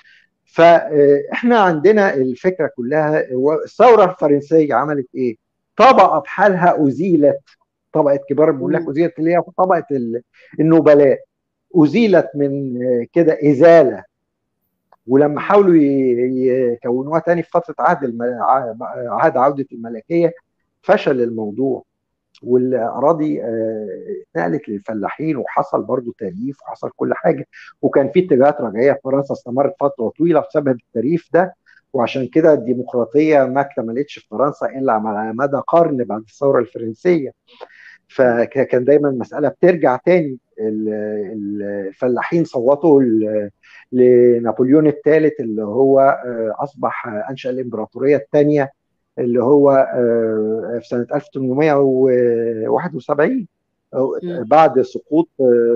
B: فاحنا عندنا الفكره كلها الثوره الفرنسيه عملت ايه؟ طبقه بحالها ازيلت طبقه كبار الملاك ازيلت اللي هي طبقه النبلاء ازيلت من كده ازاله ولما حاولوا يكونوها تاني في فتره عهد الم... عهد عوده الملكيه فشل الموضوع والاراضي اتنقلت للفلاحين وحصل برضو تليف وحصل كل حاجه وكان في اتجاهات رجعيه في فرنسا استمرت فتره طويله بسبب التليف ده وعشان كده الديمقراطيه ما اكتملتش في فرنسا الا على مدى قرن بعد الثوره الفرنسيه فكان دايما المساله بترجع تاني الفلاحين صوتوا لنابليون الثالث اللي هو اصبح انشا الامبراطوريه الثانيه اللي هو في سنه 1871 بعد سقوط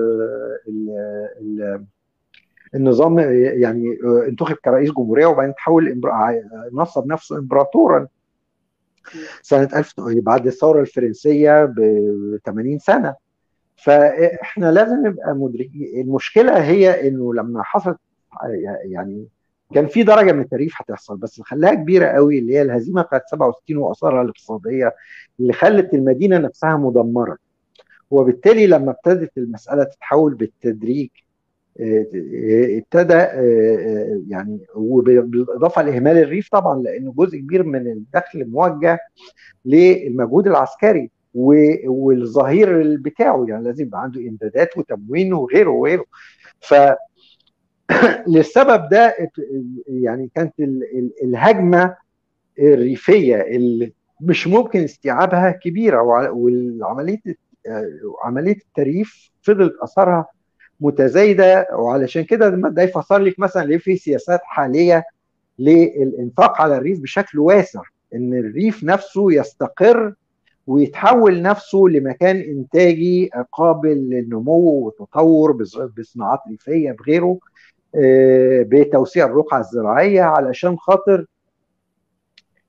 B: النظام يعني انتخب كرئيس جمهوريه وبعدين تحول نصب نفسه امبراطورا سنه 1000 بعد الثوره الفرنسيه ب 80 سنه فاحنا لازم نبقى مدركين المشكله هي انه لما حصلت يعني كان في درجه من التاريخ هتحصل بس اللي خلاها كبيره قوي اللي هي الهزيمه بتاعت 67 واثارها الاقتصاديه اللي خلت المدينه نفسها مدمره وبالتالي لما ابتدت المساله تتحول بالتدريج ابتدى يعني وبالاضافه لاهمال الريف طبعا لانه جزء كبير من الدخل موجه للمجهود العسكري والظهير بتاعه يعني لازم يبقى عنده امدادات وتموين وغيره وغيره ف للسبب ده يعني كانت الهجمه الريفيه اللي مش ممكن استيعابها كبيره والعمليه عمليه التريف فضلت اثرها متزايده وعلشان كده ده يفسر لك مثلا ليه في سياسات حاليه للانفاق على الريف بشكل واسع ان الريف نفسه يستقر ويتحول نفسه لمكان انتاجي قابل للنمو والتطور بصناعات ريفيه بغيره بتوسيع الرقعه الزراعيه علشان خاطر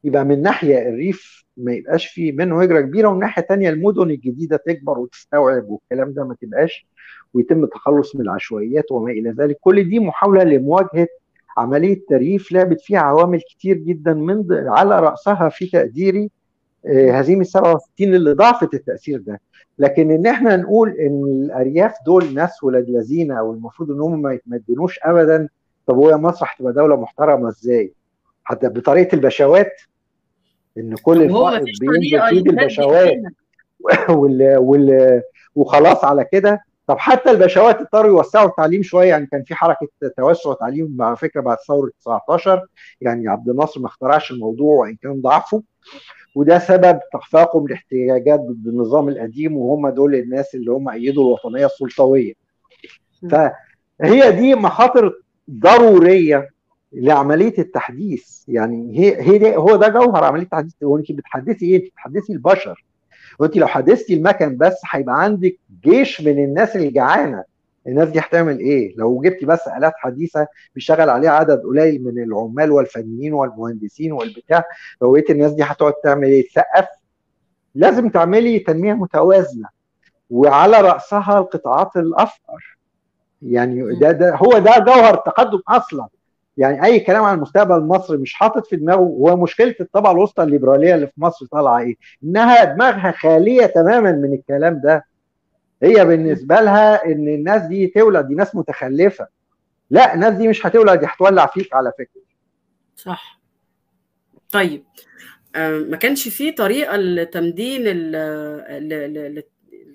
B: يبقى من ناحيه الريف ما يبقاش فيه منه هجره كبيره ومن ناحيه تانية المدن الجديده تكبر وتستوعب والكلام ده ما تبقاش ويتم التخلص من العشوائيات وما الى ذلك كل دي محاوله لمواجهه عمليه تريف لعبت فيها عوامل كتير جدا من على راسها في تقديري هزيمه 67 اللي ضاعفت التاثير ده لكن ان احنا نقول ان الارياف دول ناس ولاد لذينه او المفروض ان هم ما يتمدنوش ابدا طب وهي مصر هتبقى دوله محترمه ازاي؟ حتى بطريقه البشوات ان كل الفائض بينزل فيه البشوات وال... وال... وخلاص على كده طب حتى البشوات اضطروا يوسعوا التعليم شويه يعني كان في حركه توسع تعليم على فكره بعد ثوره 19 يعني عبد الناصر ما اخترعش الموضوع وان كان ضعفه وده سبب تفاقم الاحتياجات ضد النظام القديم وهم دول الناس اللي هم ايدوا الوطنيه السلطويه. فهي دي مخاطر ضروريه لعمليه التحديث يعني هي هي ده هو ده جوهر عمليه التحديث هو انت بتحدثي ايه؟ بتحدثي البشر وانت لو حدثتي المكن بس هيبقى عندك جيش من الناس الجعانه الناس دي هتعمل ايه؟ لو جبتي بس الات حديثه بيشتغل عليها عدد قليل من العمال والفنيين والمهندسين والبتاع لو لقيت الناس دي هتقعد تعمل ايه؟ تسقف لازم تعملي تنميه متوازنه وعلى راسها القطاعات الافقر يعني ده ده هو ده جوهر التقدم اصلا يعني اي كلام عن المستقبل المصري مش حاطط في دماغه هو مشكله الطبقه الوسطى الليبراليه اللي في مصر طالعه ايه؟ انها دماغها خاليه تماما من الكلام ده هي بالنسبه لها ان الناس دي تولد دي ناس متخلفه لا الناس دي مش هتولد دي هتولع فيك على فكره
A: صح طيب آه ما كانش في طريقه لتمدين ال ال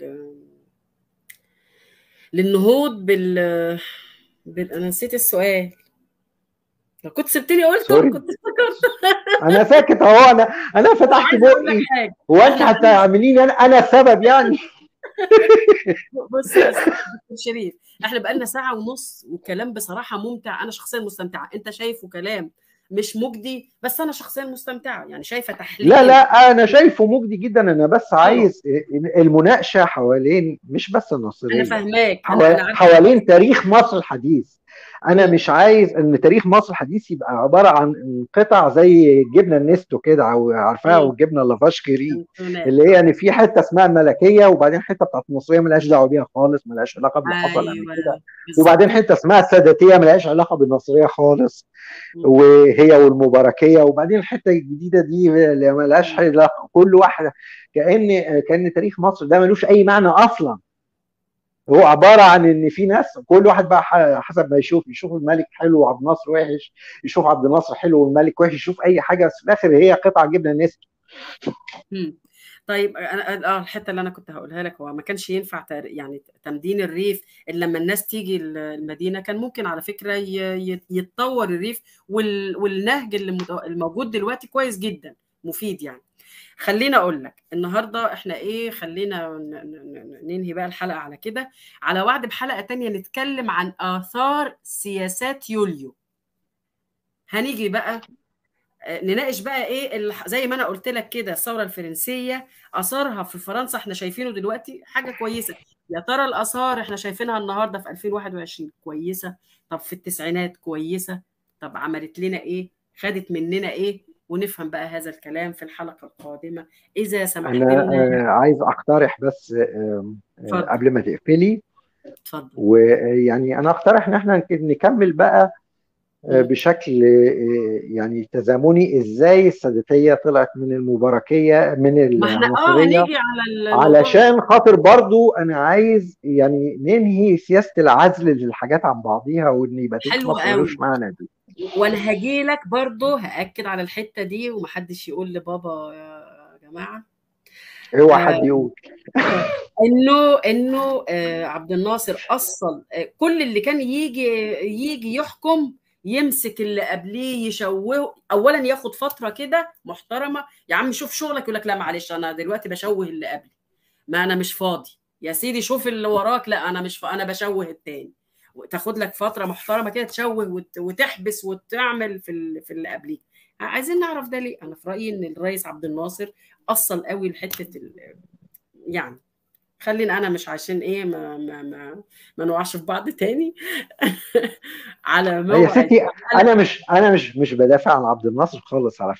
A: للنهوض بال... بال انا نسيت السؤال لو كنت سبتني قلته كنت افتكرت
B: انا ساكت اهو انا انا فتحت بقي هو انت هتعمليني انا انا السبب يعني
A: بص يا شريف احنا بقالنا ساعه ونص والكلام بصراحه ممتع انا شخصيا مستمتعه انت شايفه كلام مش مجدي بس انا شخصيا مستمتعه يعني شايفه تحليل
B: لا لا انا شايفه مجدي جدا انا بس عايز المناقشه حوالين مش بس النصريه
A: انا فاهماك
B: حوالين تاريخ مصر الحديث انا مش عايز ان تاريخ مصر الحديث يبقى عباره عن قطع زي الجبنه النستو كده او عارفاها والجبنه اللافاشكري اللي هي يعني في حته اسمها الملكيه وبعدين حته بتاعت المصريه ملهاش دعوه بيها خالص ملهاش علاقه باللي حصل قبل كده وبعدين حته اسمها الساداتيه ملهاش علاقه بالنصريه خالص وهي والمباركيه وبعدين الحته الجديده دي اللي ملهاش علاقه كل واحده كان كان تاريخ مصر ده ملوش اي معنى اصلا هو عباره عن ان في ناس كل واحد بقى حسب ما يشوف يشوف الملك حلو وعبد الناصر وحش يشوف عبد الناصر حلو والملك وحش يشوف اي حاجه بس في الاخر هي قطعه جبنه نستو
A: طيب انا اه الحته اللي انا كنت هقولها لك هو ما كانش ينفع يعني تمدين الريف الا لما الناس تيجي المدينه كان ممكن على فكره يتطور الريف والنهج اللي الموجود دلوقتي كويس جدا مفيد يعني خلينا اقول لك النهارده احنا ايه خلينا ننهي بقى الحلقه على كده على وعد بحلقه تانية نتكلم عن اثار سياسات يوليو هنيجي بقى نناقش بقى ايه زي ما انا قلت لك كده الثوره الفرنسيه اثارها في فرنسا احنا شايفينه دلوقتي حاجه كويسه يا ترى الاثار احنا شايفينها النهارده في 2021 كويسه طب في التسعينات كويسه طب عملت لنا ايه خدت مننا ايه ونفهم بقى هذا الكلام في الحلقه القادمه اذا سمحت
B: انا لنا عايز اقترح بس فضل. قبل ما تقفلي
A: اتفضل
B: ويعني انا اقترح ان احنا نكمل بقى بشكل يعني تزامني ازاي الساداتيه طلعت من المباركيه من
A: العنصريه
B: على علشان خاطر برضو انا عايز يعني ننهي سياسه العزل للحاجات عن بعضيها وان يبقى
A: حلو ملوش معنى دي وانا هاجي لك برضه هاكد على الحته دي ومحدش يقول لبابا يا جماعه
B: اوعى حد يقول
A: انه انه آه عبد الناصر اصل آه كل اللي كان يجي يجي يحكم يمسك اللي قبليه يشوهه اولا ياخد فتره كده محترمه يا عم شوف شغلك يقول لك لا معلش انا دلوقتي بشوه اللي قبلي ما انا مش فاضي يا سيدي شوف اللي وراك لا انا مش ف... انا بشوه التاني تاخد لك فتره محترمه كده تشوه وت... وتحبس وتعمل في ال... في اللي قبليك عايزين نعرف ده ليه انا في رايي ان الرئيس عبد الناصر اصل قوي لحته ال... يعني خلينا انا مش عشان ايه ما ما ما, ما نوقعش في بعض تاني على
B: يا ستي انا مش انا مش مش بدافع عن عبد الناصر خالص على فكره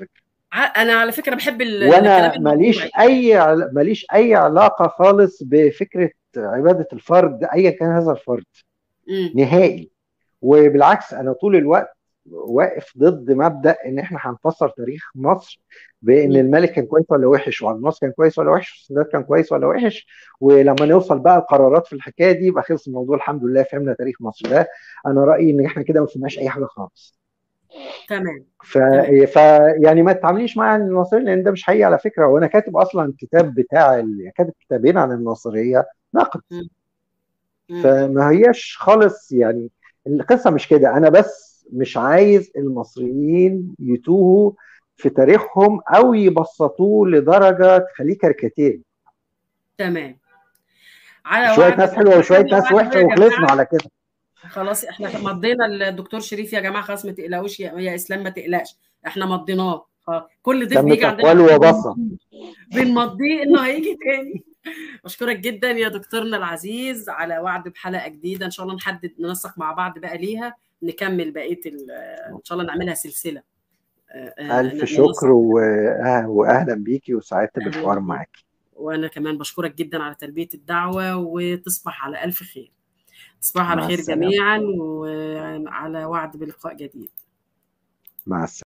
A: ع- انا على فكره بحب ال-
B: وانا
A: الكلام
B: ماليش
A: الموضوعي
B: اي عل- ماليش اي علاقه خالص بفكره عباده الفرد ايا كان هذا الفرد
A: امم
B: نهائي وبالعكس انا طول الوقت واقف ضد مبدا ان احنا هنفسر تاريخ مصر بان
A: امم
B: الملك كان كويس ولا وحش وعبد الناصر كان كويس ولا وحش والسادات كان كويس ولا وحش ولما نوصل بقى القرارات في الحكايه دي يبقى خلص الموضوع الحمد لله فهمنا تاريخ مصر ده انا رايي ان احنا كده ما فهمناش اي حاجه خالص
A: تمام
B: ف...
A: تمام
B: ف يعني ما تتعامليش مع الناصريه لان ده مش حقيقي على فكره وانا كاتب اصلا الكتاب بتاع ال... كاتب كتابين عن الناصريه نقد
A: امم امم
B: فما هياش خالص يعني القصه مش كده انا بس مش عايز المصريين يتوهوا في تاريخهم او يبسطوه لدرجه تخليه كاريكاتيري
A: تمام على
B: شويه
A: وعد
B: ناس حلوه وشويه
A: على
B: ناس
A: وعد
B: وحشه
A: يا
B: وخلصنا
A: جماعه
B: على كده
A: خلاص احنا مضينا الدكتور شريف يا جماعه خلاص ما تقلقوش يا يا اسلام ما تقلقش احنا مضيناه خلاص. كل ضيف
B: تم
A: بيجي عندنا
B: تقوال
A: احنا
B: وبصه
A: بنمضيه بنمضيه انه هيجي تاني بشكرك جدا يا دكتورنا العزيز على وعد بحلقه جديده ان شاء الله نحدد ننسق مع بعض بقى ليها نكمل بقيه ال- ان شاء الله نعملها سلسله آه، آه،
B: الف
A: ن-
B: شكر
A: ننسق
B: و... آه، واهلا بيكي وسعدت
A: اهلا
B: بالحوار
A: بيك
B: معاكي
A: وانا كمان بشكرك جدا على تلبيه الدعوه وتصبح على الف خير تصبحوا على
B: مع
A: خير
B: السلامه
A: جميعا وعلى وعد بلقاء جديد
B: مع السلامه